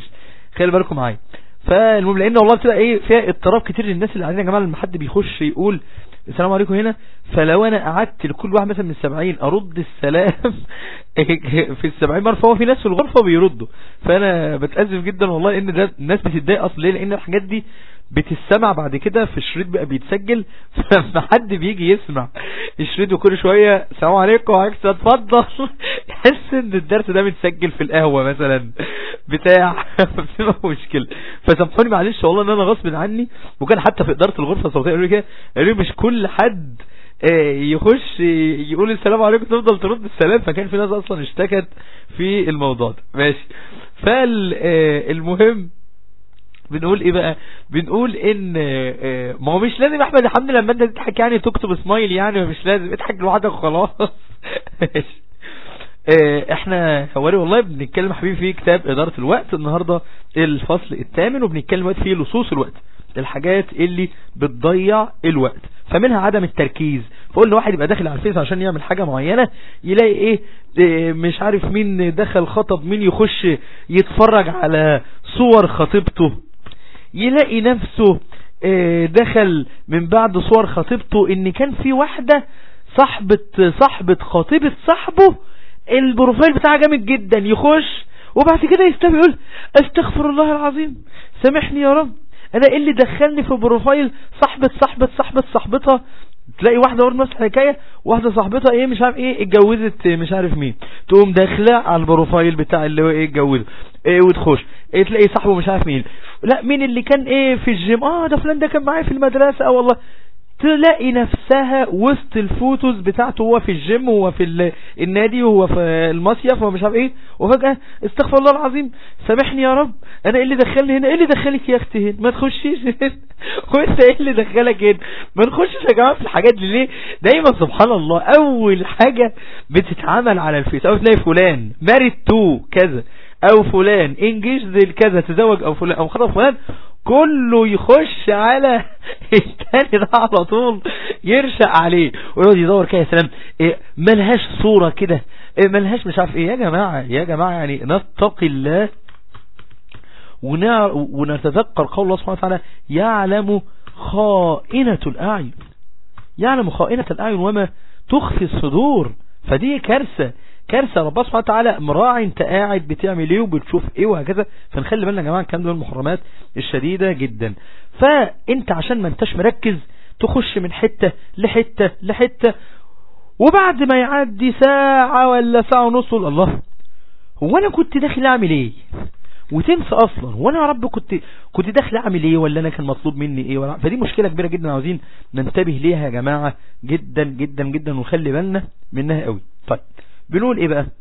خلي بالكم معايا فالمهم لان والله بتبقى ايه فيها اضطراب كتير للناس اللي قاعدين يا جماعه لما حد بيخش يقول السلام عليكم هنا فلو انا قعدت لكل واحد مثلا من السبعين ارد السلام في السبعين مرة فهو في ناس في الغرفة بيردوا فانا بتأسف جدا والله ان ده الناس بتتضايق اصلا ليه لان الحاجات دي بتسمع بعد كده في الشريط بقى بيتسجل فلما حد بيجي يسمع الشريط وكل شوية السلام عليكم وعليكم اتفضل يحس ان الدرس ده متسجل في القهوة مثلا بتاع بتبقى مشكلة فسامحوني معلش والله ان انا غصب عني وكان حتى في ادارة الغرفة الصوتية قالوا لي كده قالوا لي مش كل حد يخش يقول السلام عليكم تفضل ترد السلام فكان في ناس اصلا اشتكت في الموضوع ده ماشي فالمهم بنقول ايه بقى بنقول ان ما هو مش لازم احمد حمدي لما انت تضحك يعني تكتب سمايل يعني مش لازم اضحك لوحدك وخلاص ماشي احنا حواري والله بنتكلم حبيبي في كتاب ادارة الوقت النهاردة الفصل الثامن وبنتكلم وقت فيه لصوص الوقت الحاجات اللي بتضيع الوقت فمنها عدم التركيز فقلنا واحد يبقى داخل على الفيس عشان يعمل حاجة معينة يلاقي ايه, إيه مش عارف مين دخل خطب مين يخش يتفرج على صور خطيبته يلاقي نفسه إيه دخل من بعد صور خطيبته ان كان في واحدة صاحبة صاحبة خطيبة صاحبه البروفايل بتاعها جامد جدا يخش وبعد كده يستمع يقول استغفر الله العظيم سامحني يا رب انا ايه اللي دخلني في بروفايل صاحبة صاحبة صاحبة صاحبتها تلاقي واحدة ورد نفس الحكاية واحدة صاحبتها ايه مش عارف ايه اتجوزت مش عارف مين تقوم داخلة على البروفايل بتاع اللي هو ايه اتجوزه ايه وتخش ايه تلاقي صاحبه مش عارف مين لا مين اللي كان ايه في الجيم اه ده فلان ده كان معايا في المدرسة اه والله تلاقي نفسها وسط الفوتوز بتاعته هو في الجيم وهو في النادي وهو في المصيف ومش عارف ايه وفجأة استغفر الله العظيم سامحني يا رب انا ايه اللي دخلني هنا ايه اللي دخلك يا اختي هنا ما تخشيش هنا وانت ايه اللي دخلك هنا ما نخشش يا جماعه في الحاجات دي ليه دايما سبحان الله اول حاجة بتتعمل على الفيس او تلاقي فلان مارد تو كذا او فلان انجيج كذا تزوج او فلان او خطب فلان كله يخش على التاني ده على طول يرشق عليه ويقعد يدور كده يا سلام إيه ملهاش صورة كده إيه ملهاش مش عارف ايه يا جماعة يا جماعة يعني نتقي الله ونتذكر قول الله سبحانه وتعالى يعلم خائنة الأعين يعلم خائنة الأعين وما تخفي الصدور فدي كارثة كارثة ربنا سبحانه وتعالى مراعي انت قاعد بتعمل ايه وبتشوف ايه وهكذا فنخلي بالنا يا جماعة الكلام ده من المحرمات الشديدة جدا فانت عشان ما انتش مركز تخش من حتة لحتة لحتة وبعد ما يعدي ساعة ولا ساعة ونص الله هو انا كنت داخل اعمل ايه وتنسى اصلا وانا يا رب كنت كنت داخل اعمل ايه ولا انا كان مطلوب مني ايه ولا فدي مشكلة كبيرة جدا عاوزين ننتبه ليها يا جماعة جدا جدا جدا ونخلي بالنا منها قوي طيب بنقول ايه بقى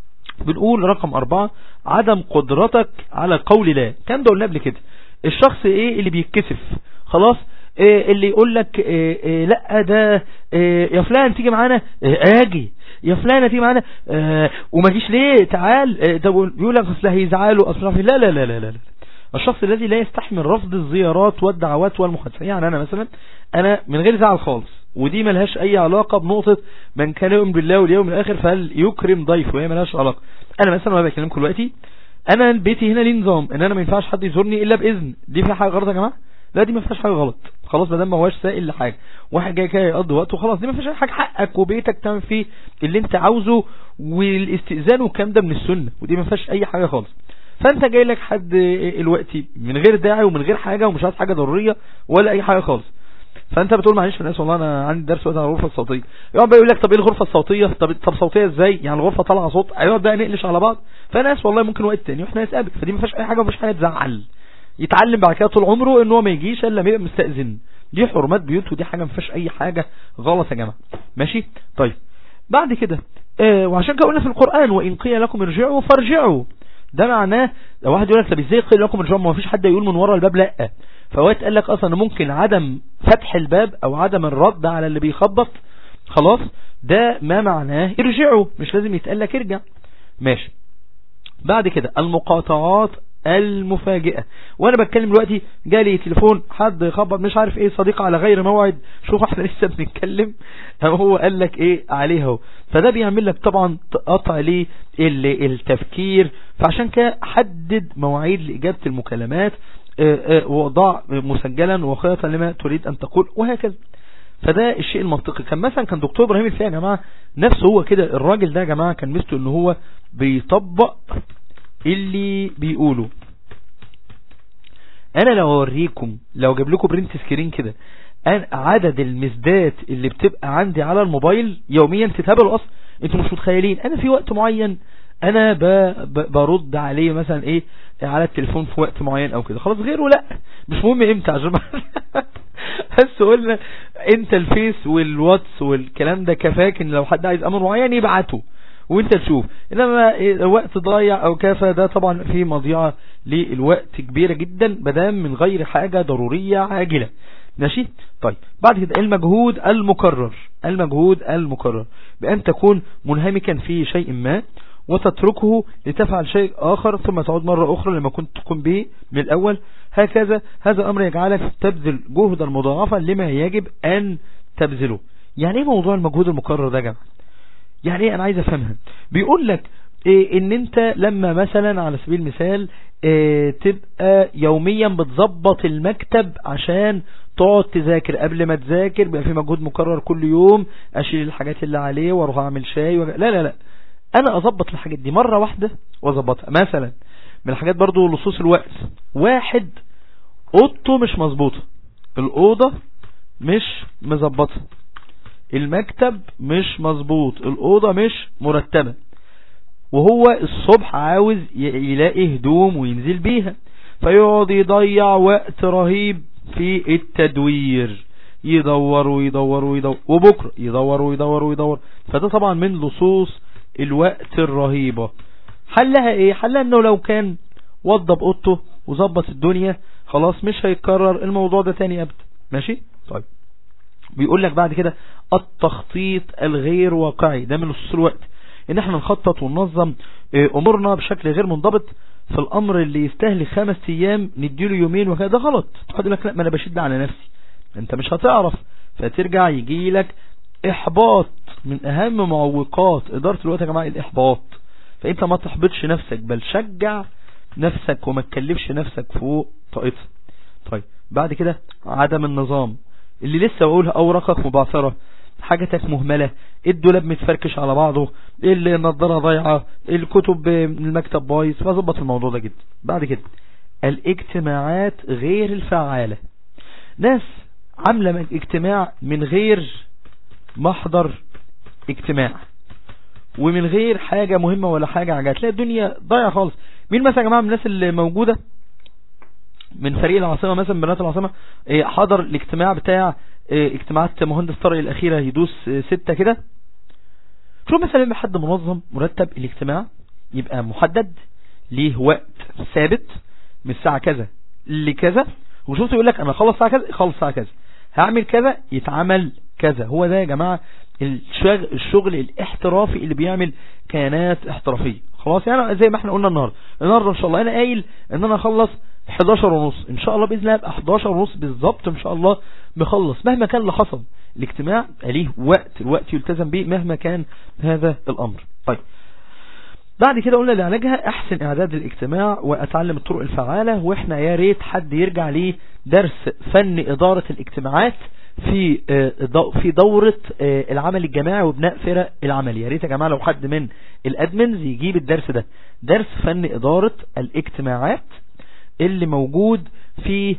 بنقول رقم اربعة عدم قدرتك على قول لا كان ده قلنا قبل كده الشخص ايه اللي بيتكسف خلاص إيه اللي يقول لك إيه إيه لا ده إيه يا فلان تيجي معانا إيه اجي يا فلانة تيجي معانا إيه وما جيش ليه تعال إيه ده بيقول لك اصل هيزعلوا اصل لا لا لا لا لا الشخص الذي لا يستحمل رفض الزيارات والدعوات والمحادثات يعني انا مثلا انا من غير زعل خالص ودي ملهاش اي علاقة بنقطة من كان يؤمن بالله واليوم الاخر فهل يكرم ضيفه وهي ملهاش علاقة انا مثلا وانا بكلمكم دلوقتي انا بيتي هنا ليه نظام ان انا ما ينفعش حد يزورني الا باذن دي فيها حاجة غلط يا جماعة لا دي ما فيهاش حاجة غلط خلاص ما دام ما هواش سائل لحاجة واحد جاي كده يقضي وقته خلاص دي ما فيهاش حاجة حقك وبيتك تعمل فيه اللي انت عاوزه والاستئذان والكلام ده من السنة ودي ما فيهاش اي حاجة خالص فانت جاي لك حد الوقتي من غير داعي ومن غير حاجة ومش عايز حاجة ضرورية ولا اي حاجة خالص فانت بتقول معلش الناس والله انا عندي درس وقت على الغرفه الصوتيه يقعد بقى يقول لك طب ايه الغرفه الصوتيه طب طب صوتيه ازاي يعني الغرفه طالعه صوت هيقعد بقى نقلش على بعض فناس والله ممكن وقت تاني واحنا نتقابل فدي ما فيهاش اي حاجه ومفيش حاجه تزعل يتعلم بعد كده طول عمره ان هو ما يجيش الا لما يبقى مستاذن دي حرمات بيوت ودي حاجه ما فيهاش اي حاجه غلط يا جماعه ماشي طيب بعد كده آه وعشان كده قلنا في القران وان قيل لكم ارجعوا فارجعوا ده معناه لو واحد يقول لك طب ازاي قيل لكم ارجعوا ما فيش حد يقول من ورا الباب لا فوقت قال لك اصلا ممكن عدم فتح الباب او عدم الرد على اللي بيخبط خلاص ده ما معناه ارجعوا مش لازم يتقال لك ارجع ماشي بعد كده المقاطعات المفاجئة وانا بتكلم دلوقتي جالي تليفون حد يخبط مش عارف ايه صديق على غير موعد شوف احنا لسه بنتكلم هو قال لك ايه عليها فده بيعمل لك طبعا قطع ليه التفكير فعشان كده حدد مواعيد لإجابة المكالمات وضع مسجلا وخيطا لما تريد أن تقول وهكذا فده الشيء المنطقي كان مثلا كان دكتور ابراهيم الفقي يا جماعه نفسه هو كده الراجل ده يا جماعه كان ميزته ان هو بيطبق اللي بيقوله انا لو اوريكم لو جاب لكم برنت سكرين كده عدد المسدات اللي بتبقى عندي على الموبايل يوميا تتهبلوا اصلا انتوا مش متخيلين انا في وقت معين انا ب... ب... برد عليه مثلا ايه على التليفون في وقت معين او كده خلاص غيره لا مش مهم امتى عشان بس قلنا انت الفيس والواتس والكلام ده كفاك ان لو حد عايز امر معين يبعته وانت تشوف انما وقت ضايع او كافة ده طبعا في مضيعة للوقت كبيرة جدا بدام من غير حاجة ضرورية عاجلة ماشي طيب بعد كده المجهود المكرر المجهود المكرر بأن تكون منهمكا في شيء ما وتتركه لتفعل شيء آخر ثم تعود مرة أخرى لما كنت تقوم به من الأول هكذا هذا أمر يجعلك تبذل جهدا مضاعفا لما يجب أن تبذله يعني ايه موضوع المجهود المكرر ده يا جماعه يعني ايه انا عايز افهمها بيقول لك إيه ان انت لما مثلا على سبيل المثال إيه تبقى يوميا بتظبط المكتب عشان تقعد تذاكر قبل ما تذاكر بيبقى في مجهود مكرر كل يوم اشيل الحاجات اللي عليه واروح اعمل شاي وج... لا لا لا انا اظبط الحاجات دي مرة واحدة واظبطها مثلا من الحاجات برضو لصوص الوقت واحد اوضته مش مظبوطه الاوضة مش مظبطه المكتب مش مظبوط الأوضة مش مرتبة وهو الصبح عاوز يلاقي هدوم وينزل بيها فيقعد يضيع وقت رهيب في التدوير يدور ويدور ويدور وبكرة يدور ويدور ويدور فده طبعا من لصوص الوقت الرهيبة حلها ايه حلها انه لو كان وضب اوضته وظبط الدنيا خلاص مش هيتكرر الموضوع ده تاني ابدا ماشي طيب بيقول لك بعد كده التخطيط الغير واقعي ده من لصوص الوقت ان احنا نخطط وننظم امورنا بشكل غير منضبط في الامر اللي يستهلك خمس ايام نديله يومين وكذا ده غلط تقعد لك لا ما انا بشد على نفسي انت مش هتعرف فترجع يجي لك احباط من اهم معوقات ادارة الوقت يا جماعة الاحباط فانت ما تحبطش نفسك بل شجع نفسك وما تكلفش نفسك فوق طاقتها طيب بعد كده عدم النظام اللي لسه بقولها اوراقك مبعثرة حاجتك مهملة الدولاب متفركش على بعضه النضارة ضايعة الكتب من المكتب بايظ فظبط الموضوع ده جدا بعد كده الاجتماعات غير الفعالة ناس عاملة اجتماع من غير محضر اجتماع ومن غير حاجة مهمة ولا حاجة عجلة تلاقي الدنيا ضايعة خالص مين مثلا يا جماعة من الناس اللي موجودة من فريق العاصمة مثلا بنات العاصمة حضر الاجتماع بتاع اجتماعات مهندس طارق الأخيرة يدوس ستة كده شوف مثلا يبقى حد منظم مرتب الاجتماع يبقى محدد ليه وقت ثابت من الساعة كذا لكذا وشوفته يقول لك انا خلص الساعة كذا خلص الساعة كذا هعمل كذا يتعمل كذا هو ده يا جماعة الشغل, الشغل الاحترافي اللي بيعمل كيانات احترافية خلاص يعني زي ما احنا قلنا النهاردة النهاردة ان شاء الله انا قايل ان انا اخلص 11 ونص ان شاء الله باذن الله ابقى 11 ونص بالظبط ان شاء الله مخلص مهما كان اللي حصل الاجتماع ليه وقت الوقت يلتزم به مهما كان هذا الامر طيب بعد كده قلنا لعلاجها احسن اعداد الاجتماع واتعلم الطرق الفعالة واحنا يا ريت حد يرجع ليه درس فن ادارة الاجتماعات في في دورة العمل الجماعي وبناء فرق العمل يا ريت يا جماعة لو حد من الادمنز يجيب الدرس ده درس فن ادارة الاجتماعات اللي موجود في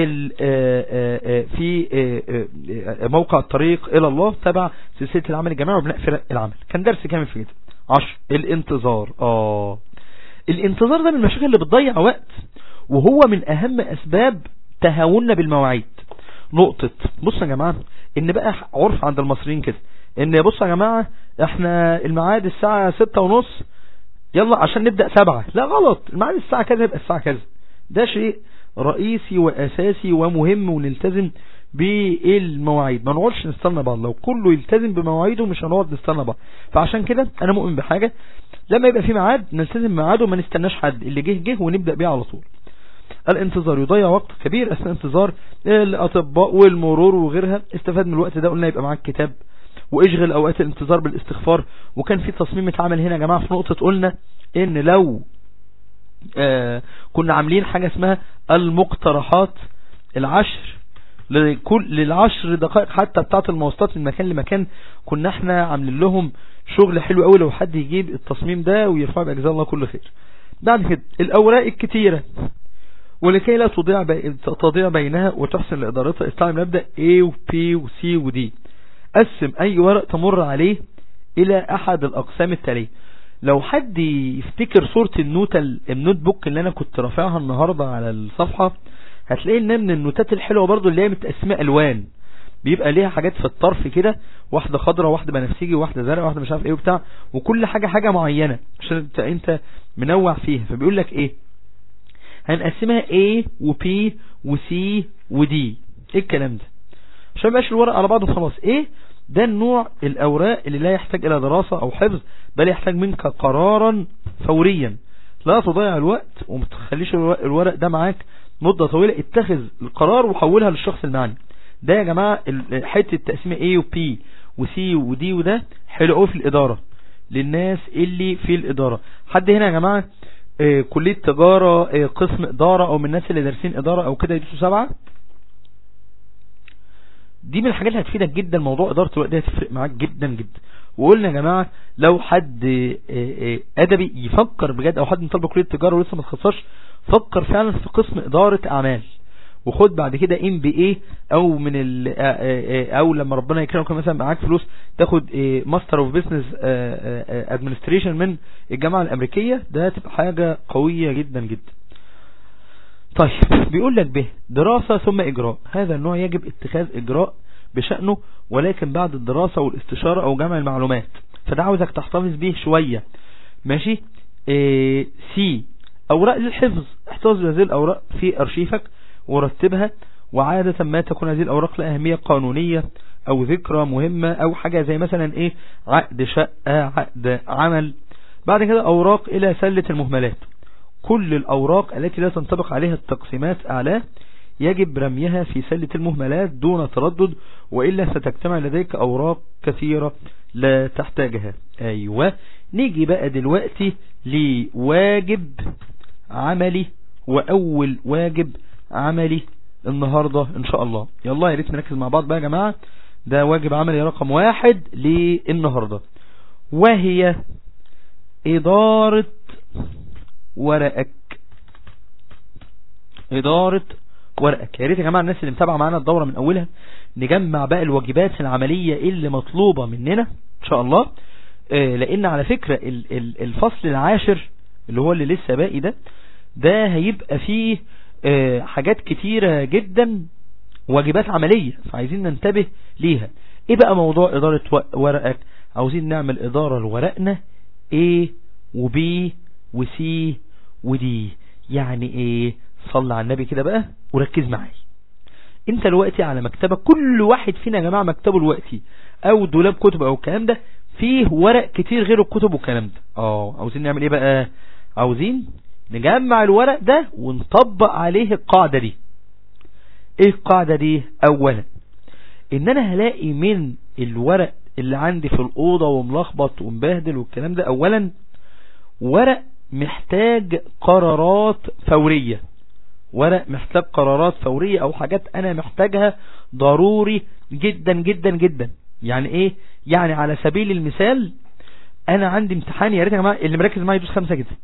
في موقع الطريق الى الله تبع سلسلة العمل الجماعي وبناء فرق العمل كان درس كامل في كده عشر الانتظار اه الانتظار ده من المشاكل اللي بتضيع وقت وهو من اهم اسباب تهاوننا بالمواعيد نقطة بصوا يا جماعة ان بقى عرف عند المصريين كده ان بصوا يا جماعة احنا الميعاد الساعة ستة ونص يلا عشان نبدأ سبعة لا غلط الميعاد الساعة كذا يبقى الساعة كذا ده شيء رئيسي واساسي ومهم ونلتزم بالمواعيد ما نقعدش نستنى بعض لو كله يلتزم بمواعيده مش هنقعد نستنى بعض فعشان كده انا مؤمن بحاجة لما يبقى في ميعاد نلتزم بميعاده وما نستناش حد اللي جه جه ونبدأ بيه على طول الانتظار يضيع وقت كبير اثناء انتظار الاطباء والمرور وغيرها استفاد من الوقت ده قلنا يبقى معاك كتاب واشغل اوقات الانتظار بالاستغفار وكان في تصميم اتعمل هنا يا جماعة في نقطة قلنا ان لو آه كنا عاملين حاجة اسمها المقترحات العشر لكل للعشر دقائق حتى بتاعت المواصلات من مكان لمكان كنا احنا عاملين لهم شغل حلو قوي لو حد يجيب التصميم ده ويرفع بأجزاء الله كل خير بعد كده الأوراق الكتيرة ولكي لا تضيع بي... تضيع بينها وتحسن لإدارتها استعمل مبدأ A و P و C و D قسم أي ورق تمر عليه إلى أحد الأقسام التالية لو حد يفتكر صورة النوتة النوت بوك اللي أنا كنت رافعها النهاردة على الصفحة هتلاقي إنها من النوتات الحلوة برضو اللي هي متقسمة ألوان بيبقى ليها حاجات في الطرف كده واحدة خضراء واحدة بنفسجي واحدة زرقاء واحدة مش عارف ايه وبتاع وكل حاجة حاجة معينة عشان انت, انت منوع فيها فبيقول لك ايه هنقسمها A و P و C و D ايه الكلام ده عشان مبقاش الورق على بعضه خلاص ايه ده النوع الاوراق اللي لا يحتاج الى دراسة او حفظ بل يحتاج منك قرارا فوريا لا تضيع الوقت وما تخليش الورق ده معاك مدة طويلة اتخذ القرار وحولها للشخص المعني ده يا جماعة حتة التقسيمة A و P و C و D وده حلو قوي في الإدارة للناس اللي في الإدارة حد هنا يا جماعة آه كلية تجارة آه قسم إدارة أو من الناس اللي دارسين إدارة أو كده يدوسوا سبعة دي من الحاجات اللي هتفيدك جدا موضوع إدارة الوقت ده هتفرق معاك جدا جدا وقلنا يا جماعة لو حد آه أدبي يفكر بجد أو حد من طلبة كلية تجارة ولسه ما تخصصش فكر فعلا في قسم إدارة أعمال وخد بعد كده ام بي اي او من ال او لما ربنا يكرمك مثلا معاك فلوس تاخد ماستر اوف بزنس ادمنستريشن من الجامعه الامريكيه ده تبقى حاجه قويه جدا جدا طيب بيقول لك به دراسه ثم اجراء هذا النوع يجب اتخاذ اجراء بشأنه ولكن بعد الدراسة والاستشارة او جمع المعلومات فده عاوزك تحتفظ به شوية ماشي إيه سي اوراق للحفظ احتفظ بهذه الاوراق في ارشيفك ورتبها وعادة ما تكون هذه الأوراق لها أهمية قانونية أو ذكرى مهمة أو حاجة زي مثلا إيه عقد شقة عقد عمل بعد كده أوراق إلى سلة المهملات كل الأوراق التي لا تنطبق عليها التقسيمات أعلاه يجب رميها في سلة المهملات دون تردد وإلا ستجتمع لديك أوراق كثيرة لا تحتاجها أيوة نيجي بقى دلوقتي لواجب عملي وأول واجب عملي النهاردة ان شاء الله يلا يا ريت نركز مع بعض بقى يا جماعة ده واجب عملي رقم واحد للنهاردة وهي ادارة ورقك ادارة ورقك يا ريت يا جماعة الناس اللي متابعة معانا الدورة من اولها نجمع بقى الواجبات العملية اللي مطلوبة مننا ان شاء الله آه لان على فكرة الفصل العاشر اللي هو اللي لسه باقي ده ده هيبقى فيه آه حاجات كتيرة جدا واجبات عملية فعايزين ننتبه ليها ايه بقى موضوع ادارة ورقك عاوزين نعمل ادارة لورقنا A و B و C و D يعني ايه صلى على النبي كده بقى وركز معايا انت دلوقتي على مكتبك كل واحد فينا يا جماعة مكتبه دلوقتي او دولاب كتب او الكلام ده فيه ورق كتير غير الكتب والكلام ده اه عاوزين نعمل ايه بقى عاوزين نجمع الورق ده ونطبق عليه القاعدة دي ايه القاعدة دي اولا ان انا هلاقي من الورق اللي عندي في الأوضة وملخبط ومبهدل والكلام ده اولا ورق محتاج قرارات فورية ورق محتاج قرارات فورية او حاجات انا محتاجها ضروري جدا جدا جدا يعني ايه يعني على سبيل المثال انا عندي امتحان يا ريت يا جماعه اللي مركز معايا يدوس خمسة كده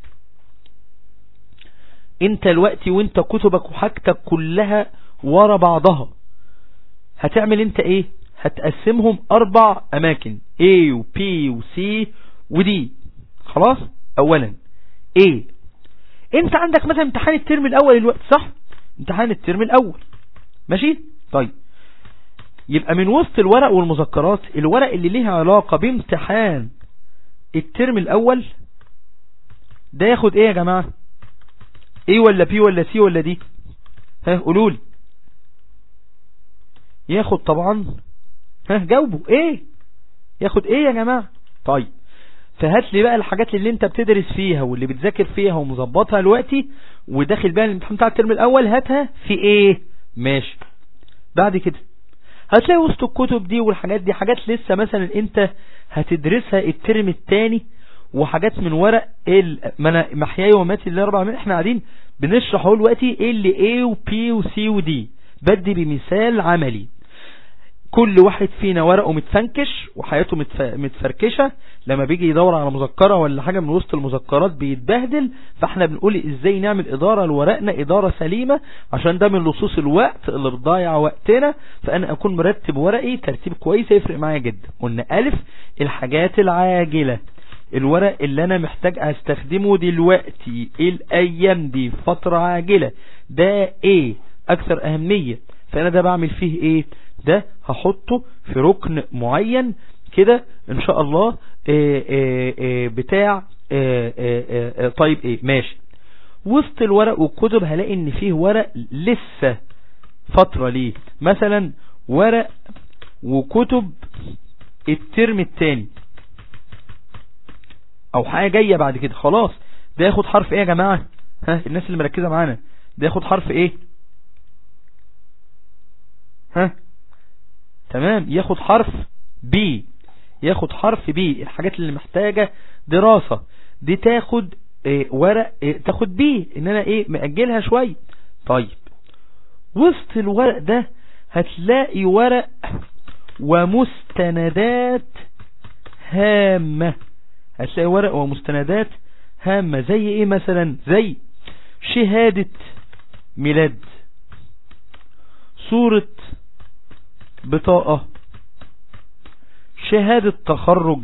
انت الوقت وانت كتبك وحاجتك كلها ورا بعضها هتعمل انت ايه هتقسمهم اربع اماكن A و P و C و D خلاص اولا A انت عندك مثلا امتحان الترم الاول الوقت صح امتحان الترم الاول ماشي طيب يبقى من وسط الورق والمذكرات الورق اللي ليها علاقة بامتحان الترم الاول ده ياخد ايه يا جماعة ايه ولا بي ولا سي ولا دي ها قولوا لي ياخد طبعا ها جاوبوا ايه ياخد ايه يا جماعة طيب فهات لي بقى الحاجات اللي انت بتدرس فيها واللي بتذاكر فيها ومظبطها دلوقتي وداخل بقى الامتحان بتاع الترم الاول هاتها في ايه ماشي بعد كده هتلاقي وسط الكتب دي والحاجات دي حاجات لسه مثلا انت هتدرسها الترم الثاني وحاجات من ورق محياي وماتي اللي اربع من احنا قاعدين بنشرح اهو دلوقتي ايه اللي A و P و C و D بدي بمثال عملي كل واحد فينا ورقه متفنكش وحياته متف... متفركشة لما بيجي يدور على مذكرة ولا حاجة من وسط المذكرات بيتبهدل فاحنا بنقول ازاي نعمل ادارة لورقنا ادارة سليمة عشان ده من لصوص الوقت اللي بضيع وقتنا فانا اكون مرتب ورقي ترتيب كويس يفرق معايا جدا قلنا الف الحاجات العاجلة الورق اللي انا محتاج استخدمه دلوقتي الايام دي فترة عاجلة ده ايه اكثر اهمية فانا ده بعمل فيه ايه ده هحطه في ركن معين كده ان شاء الله إيه إيه إيه بتاع طيب ايه ماشي وسط الورق والكتب هلاقي ان فيه ورق لسه فترة ليه مثلا ورق وكتب الترم الثاني او حاجة جاية بعد كده خلاص ده ياخد حرف ايه يا جماعة ها الناس اللي مركزة معانا ده ياخد حرف ايه ها تمام ياخد حرف بي ياخد حرف بي الحاجات اللي محتاجة دراسة دي تاخد إيه ورق إيه تاخد بي ان انا ايه مأجلها شوية طيب وسط الورق ده هتلاقي ورق ومستندات هامة هتلاقي ورق ومستندات هامة زي ايه مثلا زي شهادة ميلاد صورة بطاقة شهادة تخرج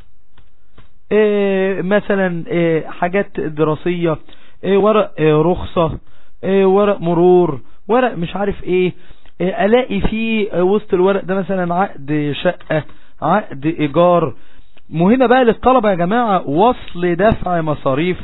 إيه مثلا إيه حاجات دراسية إيه ورق إيه رخصة إيه ورق مرور ورق مش عارف ايه, إيه الاقي فيه وسط الورق ده مثلا عقد شقة عقد ايجار مهمة بقى للطلبة يا جماعة وصل دفع مصاريف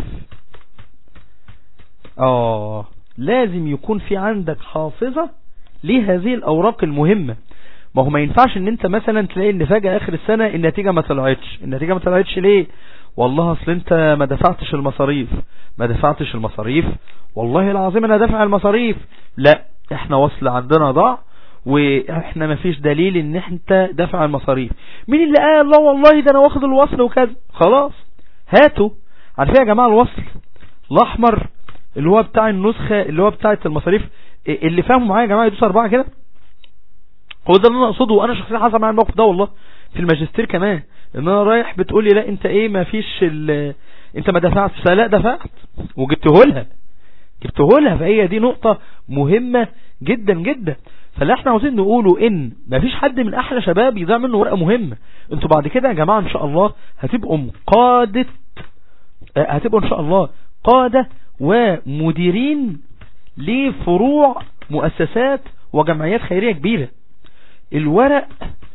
اه لازم يكون في عندك حافظة لهذه الاوراق المهمة ما هو ما ينفعش ان انت مثلا تلاقي ان فجأة اخر السنة النتيجة ما طلعتش النتيجة ما طلعتش ليه والله اصل انت ما دفعتش المصاريف ما دفعتش المصاريف والله العظيم انا دافع المصاريف لا احنا وصل عندنا ضاع واحنا ما فيش دليل ان انت دافع المصاريف مين اللي قال لا والله ده انا واخد الوصل وكذا خلاص هاتوا عارفين يا جماعة الوصل الاحمر اللي هو بتاع النسخة اللي هو بتاعة المصاريف اللي فاهموا معايا يا جماعة يدوس اربعة كده هو ده اللي انا اقصده وانا شخصيا حصل معايا الموقف ده والله في الماجستير كمان ان انا رايح بتقول لي لا انت ايه ما فيش ال... انت ما دفعتش لا دفعت وجبته لها جبته لها فهي دي نقطة مهمة جدا جدا فاللي احنا عاوزين نقوله ان ما فيش حد من احلى شباب يضيع منه ورقة مهمة انتوا بعد كده يا جماعة ان شاء الله هتبقوا قادة هتبقوا ان شاء الله قادة ومديرين لفروع مؤسسات وجمعيات خيرية كبيرة الورق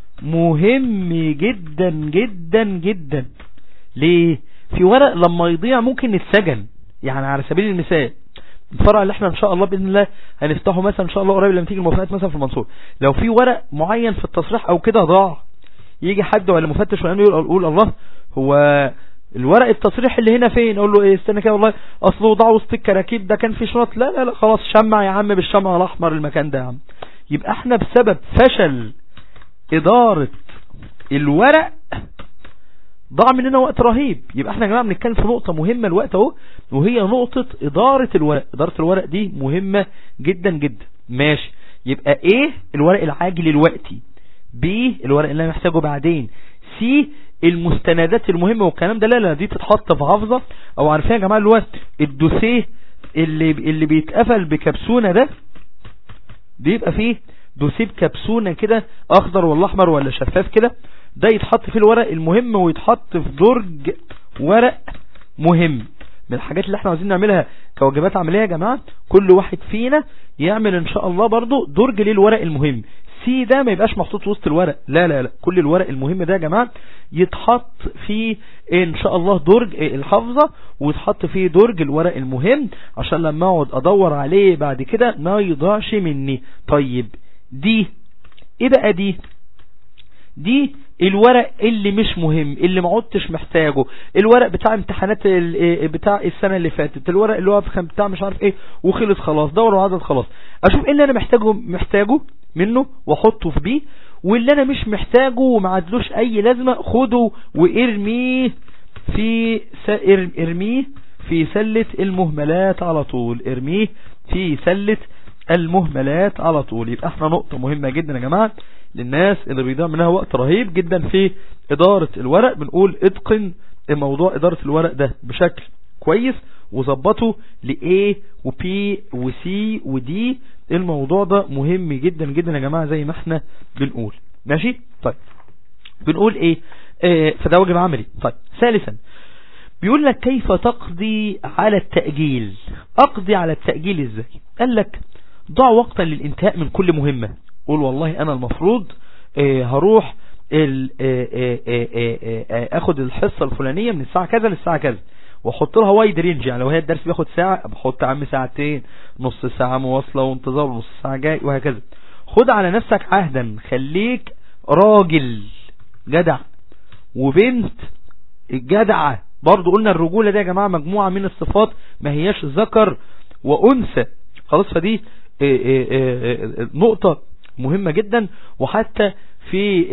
مهم جدا جدا جدا ليه في ورق لما يضيع ممكن يتسجن يعني على سبيل المثال الفرع اللي احنا ان شاء الله باذن الله هنفتحه مثلا ان شاء الله قريب لما تيجي الموافقات مثلا في المنصور لو في ورق معين في التصريح او كده ضاع يجي حد ولا مفتش ولا يقول, يقول الله هو الورق التصريح اللي هنا فين اقول له ايه استنى كده والله اصله ضاع وسط الكراكيب ده كان في شنط لا لا لا خلاص شمع يا عم بالشمع الاحمر المكان ده يا عم يبقى احنا بسبب فشل ادارة الورق ضاع مننا وقت رهيب يبقى احنا يا جماعه بنتكلم في نقطة مهمة الوقت اهو وهي نقطة ادارة الورق ادارة الورق دي مهمة جدا جدا ماشي يبقى ايه الورق العاجل الوقتي بي الورق اللي انا محتاجه بعدين سي المستندات المهمة والكلام ده لا لا دي تتحط في حافظة او عارفين يا جماعة اللي هو الدوسيه اللي اللي بيتقفل بكبسونة ده بيبقى فيه دوسيه بكبسونة كده اخضر ولا احمر ولا شفاف كده ده يتحط فيه الورق المهم ويتحط في درج ورق مهم من الحاجات اللي احنا عاوزين نعملها كواجبات عملية يا جماعة كل واحد فينا يعمل ان شاء الله برضو درج للورق المهم سي ده ما يبقاش محطوط وسط الورق لا لا لا كل الورق المهم ده يا جماعة يتحط فيه ان شاء الله درج الحافظة ويتحط فيه درج الورق المهم عشان لما اقعد ادور عليه بعد كده ما يضيعش مني طيب دي ايه بقى دي دي الورق اللي مش مهم اللي ما عدتش محتاجه الورق بتاع امتحانات بتاع السنة اللي فاتت الورق اللي هو بتاع مش عارف ايه وخلص خلاص دور وعدد خلاص اشوف ايه اللي انا محتاجه محتاجه منه واحطه في بيه واللي انا مش محتاجه وما عادلوش اي لازمة خده وارميه في ارميه في سلة المهملات على طول ارميه في سلة المهملات على طول يبقى احنا نقطة مهمة جدا يا جماعة للناس اللي بيضيع منها وقت رهيب جدا في ادارة الورق بنقول اتقن موضوع ادارة الورق ده بشكل كويس وظبطه ل A و P و C و D الموضوع ده مهم جدا جدا يا جماعة زي ما احنا بنقول ماشي طيب بنقول ايه اه فده واجب عملي طيب ثالثا بيقول لك كيف تقضي على التأجيل اقضي على التأجيل ازاي قال لك ضع وقتا للانتهاء من كل مهمة قول والله انا المفروض اه هروح ال اه اخد الحصة الفلانية من الساعة كذا للساعة كذا واحط لها وايد رينج يعني لو هي الدرس بياخد ساعة بحط عم ساعتين نص ساعة مواصلة وانتظار نص ساعة جاي وهكذا خد على نفسك عهدا خليك راجل جدع وبنت جدعة برضو قلنا الرجولة دي يا جماعة مجموعة من الصفات ما هياش ذكر وأنثى خلاص فدي نقطة مهمة جدا وحتى في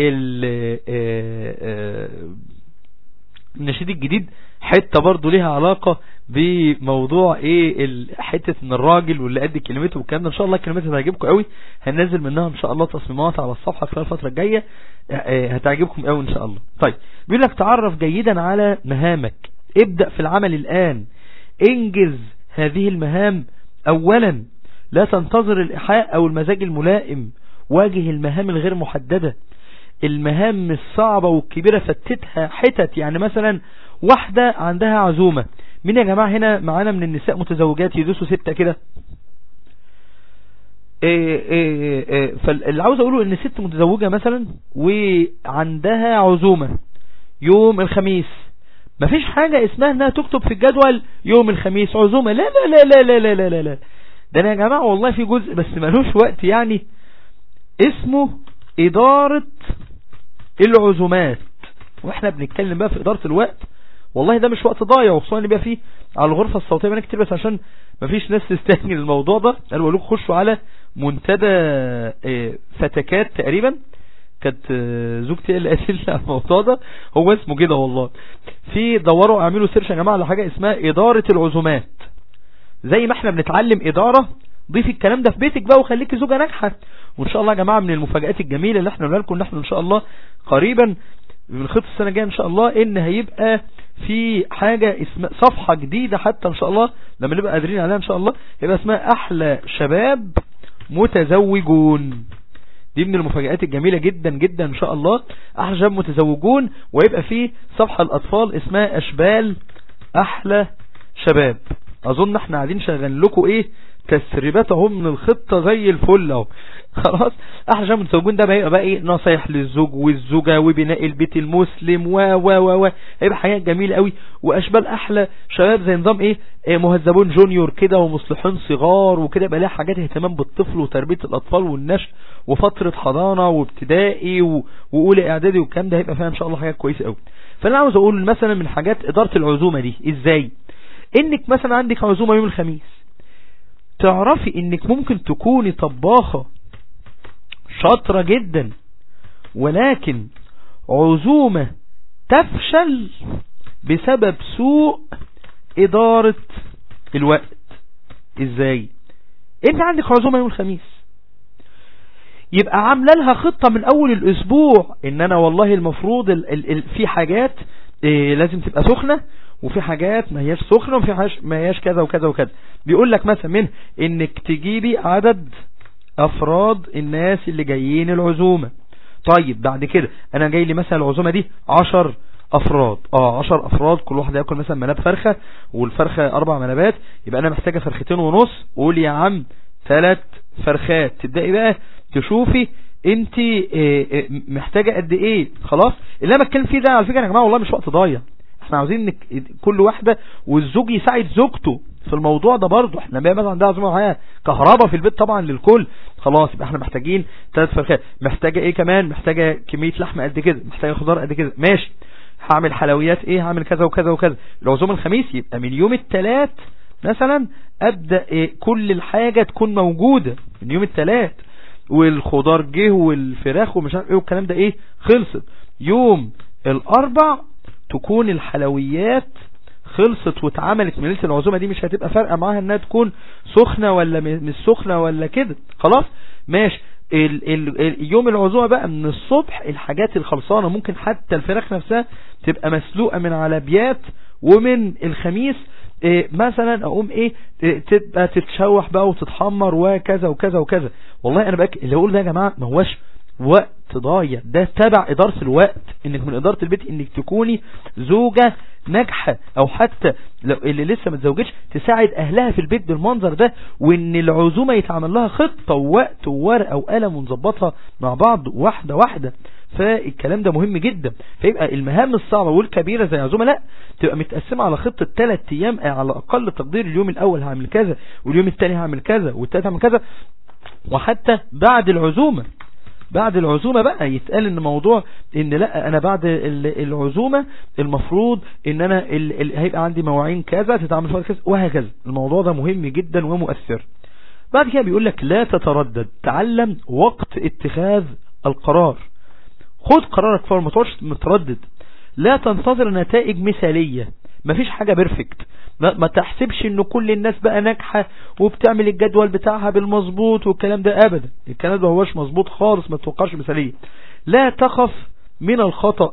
النشيد الجديد حتة برضو ليها علاقة بموضوع ايه حتة ان الراجل واللي قد كلمته والكلام ده ان شاء الله الكلمات هتعجبكم قوي هننزل منها ان شاء الله تصميمات على الصفحة خلال الفترة الجاية هتعجبكم قوي ان شاء الله طيب بيقول لك تعرف جيدا على مهامك ابدأ في العمل الان انجز هذه المهام اولا لا تنتظر الايحاء او المزاج الملائم واجه المهام الغير محددة المهام الصعبة والكبيرة فتتها حتت يعني مثلا واحدة عندها عزومة مين يا جماعة هنا معانا من النساء متزوجات يدوسوا ستة كده إيه إيه إيه فاللي عاوز اقوله ان ست متزوجة مثلا وعندها عزومة يوم الخميس مفيش حاجة اسمها انها تكتب في الجدول يوم الخميس عزومة لا لا لا لا لا لا لا لا ده انا يا جماعة والله في جزء بس ملوش وقت يعني اسمه ادارة العزومات واحنا بنتكلم بقى في ادارة الوقت والله ده مش وقت ضايع وخصوصا اللي بقى فيه على الغرفة الصوتية بنا كتير بس عشان مفيش ناس تستهجن الموضوع ده انا بقول لكم خشوا على منتدى فتكات تقريبا كانت زوجتي اللي قالت لي على الموضوع ده هو اسمه كده والله في دوروا اعملوا سيرش يا جماعه على حاجه اسمها اداره العزومات زي ما احنا بنتعلم اداره ضيف الكلام ده في بيتك بقى وخليكي زوجه ناجحه وان شاء الله يا جماعه من المفاجات الجميله اللي احنا قلنا لكم ان احنا ان شاء الله قريبا من خطة السنة الجاية ان شاء الله ان هيبقى في حاجة اسمها صفحة جديدة حتى ان شاء الله لما نبقى قادرين عليها ان شاء الله يبقى اسمها احلى شباب متزوجون دي من المفاجآت الجميلة جدا جدا ان شاء الله احلى شباب متزوجون ويبقى في صفحة الاطفال اسمها اشبال احلى شباب اظن احنا قاعدين شغالين لكم ايه تسريباتهم من الخطة زي الفل اهو خلاص احلى شباب متزوجون ده هيبقى بقى ايه نصايح للزوج والزوجة وبناء البيت المسلم و و و و هيبقى حياة جميلة قوي واشبال احلى شباب زي نظام ايه, إيه مهذبون جونيور كده ومصلحون صغار وكده يبقى لها حاجات اهتمام بالطفل وتربية الاطفال والنشء وفترة حضانة وابتدائي و... واولى اعدادي والكلام ده هيبقى فيها ان شاء الله حاجات كويسة قوي فانا عاوز اقول مثلا من حاجات ادارة العزومة دي ازاي انك مثلا عندك عزومة يوم الخميس تعرفي انك ممكن تكوني طباخة شاطرة جدا ولكن عزومة تفشل بسبب سوء ادارة الوقت ازاي انت عندك عزومة يوم الخميس يبقى عامله لها خطة من اول الاسبوع ان انا والله المفروض ال ال ال في حاجات إيه لازم تبقى سخنة وفي حاجات ما هياش سخنة وفي حاجات ما هياش كذا وكذا وكذا بيقول لك مثلا من انك تجيبي عدد افراد الناس اللي جايين العزومة طيب بعد كده انا جاي لي مثلا العزومة دي عشر افراد اه عشر افراد كل واحد ياكل مثلا مناب فرخة والفرخة اربع منابات يبقى انا محتاجة فرختين ونص قول يا عم ثلاث فرخات تبدأي بقى تشوفي انت محتاجة قد ايه خلاص اللي انا بتكلم فيه ده على فكرة يا جماعة والله مش وقت ضايع احنا عاوزين انك كل واحدة والزوج يساعد زوجته في الموضوع ده برضه احنا بقى مثلا عندها عزومه معايا كهرباء في البيت طبعا للكل خلاص يبقى احنا محتاجين ثلاث فرخات محتاجه ايه كمان محتاجه كميه لحمه قد كده محتاجه خضار قد كده ماشي هعمل حلويات ايه هعمل كذا وكذا وكذا العزومه الخميس يبقى من يوم الثلاث مثلا ابدا إيه كل الحاجه تكون موجوده من يوم الثلاث والخضار جه والفراخ ومش عارف ايه والكلام ده ايه خلصت يوم الاربع تكون الحلويات خلصت واتعملت من ليله العزومه دي مش هتبقى فارقه معاها انها تكون سخنه ولا مش سخنه ولا كده خلاص ماشي ال ال ال يوم العزومه بقى من الصبح الحاجات الخلصانه ممكن حتى الفراخ نفسها تبقى مسلوقه من على بيات ومن الخميس إيه مثلا اقوم ايه تبقى تتشوح بقى وتتحمر وكذا وكذا وكذا والله انا بقى اللي اقول ده يا جماعه ما هوش وقت ضايع ده تبع ادارة الوقت انك من ادارة البيت انك تكوني زوجة ناجحة او حتى لو اللي لسه ما تزوجتش تساعد اهلها في البيت بالمنظر ده وان العزومة يتعمل لها خطة ووقت وورقة وقلم ونظبطها مع بعض واحدة واحدة فالكلام ده مهم جدا فيبقى المهام الصعبة والكبيرة زي العزومة لا تبقى متقسمة على خطة ثلاث ايام على اقل تقدير اليوم الاول هعمل كذا واليوم الثاني هعمل كذا والثالث هعمل كذا وحتى بعد العزومة بعد العزومة بقى يتقال ان موضوع ان لا انا بعد العزومة المفروض ان انا ال ال هيبقى عندي مواعين كذا تتعمل فيها كذا وهكذا الموضوع ده مهم جدا ومؤثر بعد كده بيقول لك لا تتردد تعلم وقت اتخاذ القرار خد قرارك فور ما تقعدش متردد لا تنتظر نتائج مثالية مفيش حاجة بيرفكت ما تحسبش ان كل الناس بقى ناجحة وبتعمل الجدول بتاعها بالمظبوط والكلام ده ابدا الكلام ده هوش مظبوط خالص ما تتوقعش مثالية لا تخف من الخطأ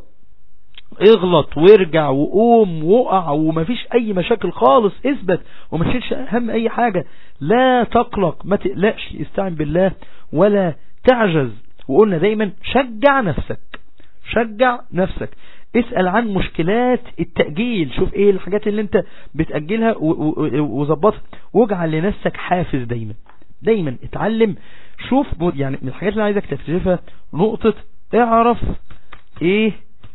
اغلط وارجع وقوم وقع ومفيش اي مشاكل خالص اثبت وما تشيلش اهم اي حاجة لا تقلق ما تقلقش استعن بالله ولا تعجز وقلنا دايما شجع نفسك شجع نفسك اسأل عن مشكلات التأجيل شوف ايه الحاجات اللي انت بتأجلها وظبطها واجعل لنفسك حافز دايما دايما اتعلم شوف يعني من الحاجات اللي عايزك تكتشفها نقطة اعرف ايه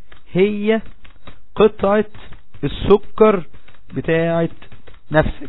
هي قطعة السكر بتاعة نفسك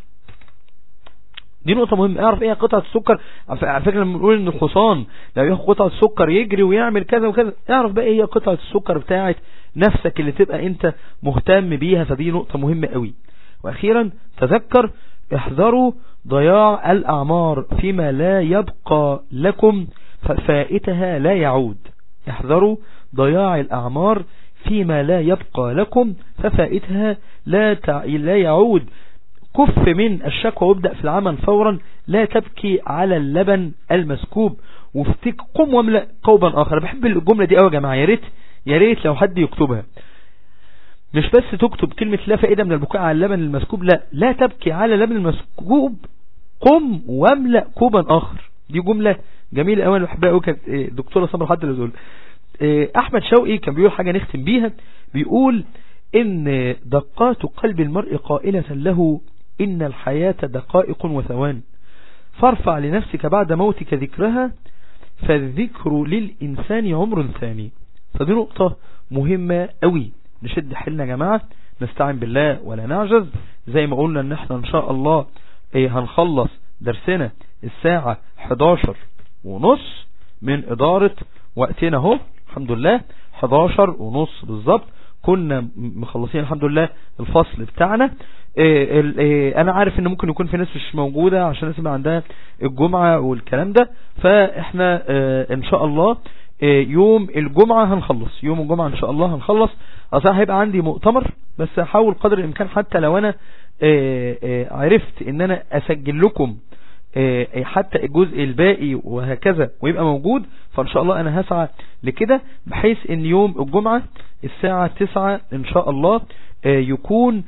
دي نقطة مهمة اعرف ايه قطعة السكر على فكرة لما بنقول ان الحصان لو ياخد قطعة السكر يجري ويعمل كذا وكذا اعرف بقى ايه هي قطعة السكر بتاعة نفسك اللي تبقى انت مهتم بيها فدي نقطة مهمة قوي واخيرا تذكر احذروا ضياع الاعمار فيما لا يبقى لكم فائتها لا يعود احذروا ضياع الاعمار فيما لا يبقى لكم ففائتها لا تع... لا يعود كف من الشكوى وابدأ في العمل فورا لا تبكي على اللبن المسكوب وافتك قم واملأ قوبا آخر بحب الجملة دي قوي يا جماعة يا ريت يا ريت لو حد يكتبها مش بس تكتب كلمة لا فائدة من البكاء على اللبن المسكوب لا لا تبكي على اللبن المسكوب قم واملأ كوبا آخر دي جملة جميلة قوي انا بحبها قوي كانت دكتورة سمر حد اللي بتقول احمد شوقي كان بيقول حاجة نختم بيها بيقول ان دقات قلب المرء قائلة له إن الحياة دقائق وثوان فارفع لنفسك بعد موتك ذكرها فالذكر للإنسان عمر ثاني فدي نقطة مهمة قوي نشد حلنا يا جماعة نستعين بالله ولا نعجز زي ما قلنا ان احنا ان شاء الله ايه هنخلص درسنا الساعة 11 ونص من ادارة وقتنا اهو الحمد لله 11 ونص بالظبط كنا مخلصين الحمد لله الفصل بتاعنا إيه إيه انا عارف ان ممكن يكون في ناس مش موجودة عشان الناس اللي عندها الجمعة والكلام ده فاحنا اه ان شاء الله اه يوم الجمعة هنخلص يوم الجمعة ان شاء الله هنخلص اصلا هيبقى عندي مؤتمر بس هحاول قدر الامكان حتى لو انا اه عرفت ان انا اسجل لكم حتى الجزء الباقي وهكذا ويبقى موجود فان شاء الله انا هسعى لكده بحيث ان يوم الجمعة الساعة 9 ان شاء الله يكون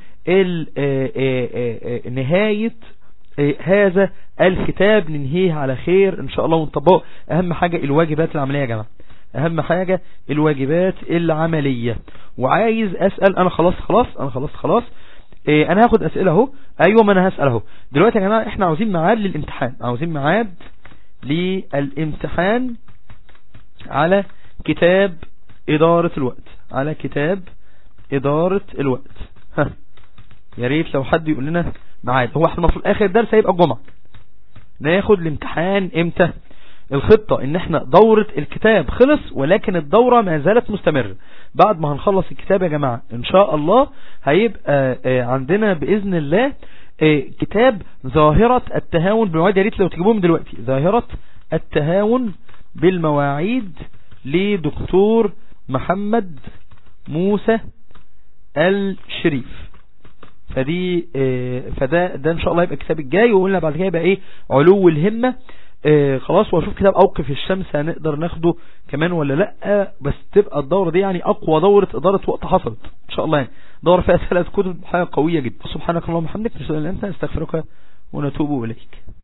نهاية هذا الكتاب ننهيه على خير ان شاء الله ونطبقه اهم حاجة الواجبات العملية يا جماعة اهم حاجة الواجبات العملية وعايز اسأل انا خلاص خلاص انا خلاص خلاص إيه انا هاخد اسئله اهو ايوه ما انا هسال اهو دلوقتي يا جماعه احنا عاوزين ميعاد للامتحان عاوزين ميعاد للامتحان على كتاب اداره الوقت على كتاب اداره الوقت ها يا ريت لو حد يقول لنا ميعاد هو احنا المفروض اخر درس هيبقى الجمعة ناخد الامتحان امتى الخطة ان احنا دورة الكتاب خلص ولكن الدورة ما زالت مستمرة بعد ما هنخلص الكتاب يا جماعة ان شاء الله هيبقى آه، عندنا بإذن الله آه، كتاب ظاهرة التهاون بالمواعيد يا ريت لو تجيبوهم دلوقتي ظاهرة التهاون بالمواعيد لدكتور محمد موسى الشريف فدي آه، فده ده ان شاء الله يبقى الكتاب الجاي وقلنا بعد كده يبقى ايه علو الهمة آه، خلاص واشوف كتاب اوقف الشمس هنقدر ناخده كمان ولا لا بس تبقى الدورة دي يعني اقوى دورة ادارة وقت حصلت ان شاء الله يعني دورة فيها ثلاث كتب حاجة قوية جدا سبحانك اللهم وبحمدك نشهد ان لا اله الا انت نستغفرك ونتوب اليك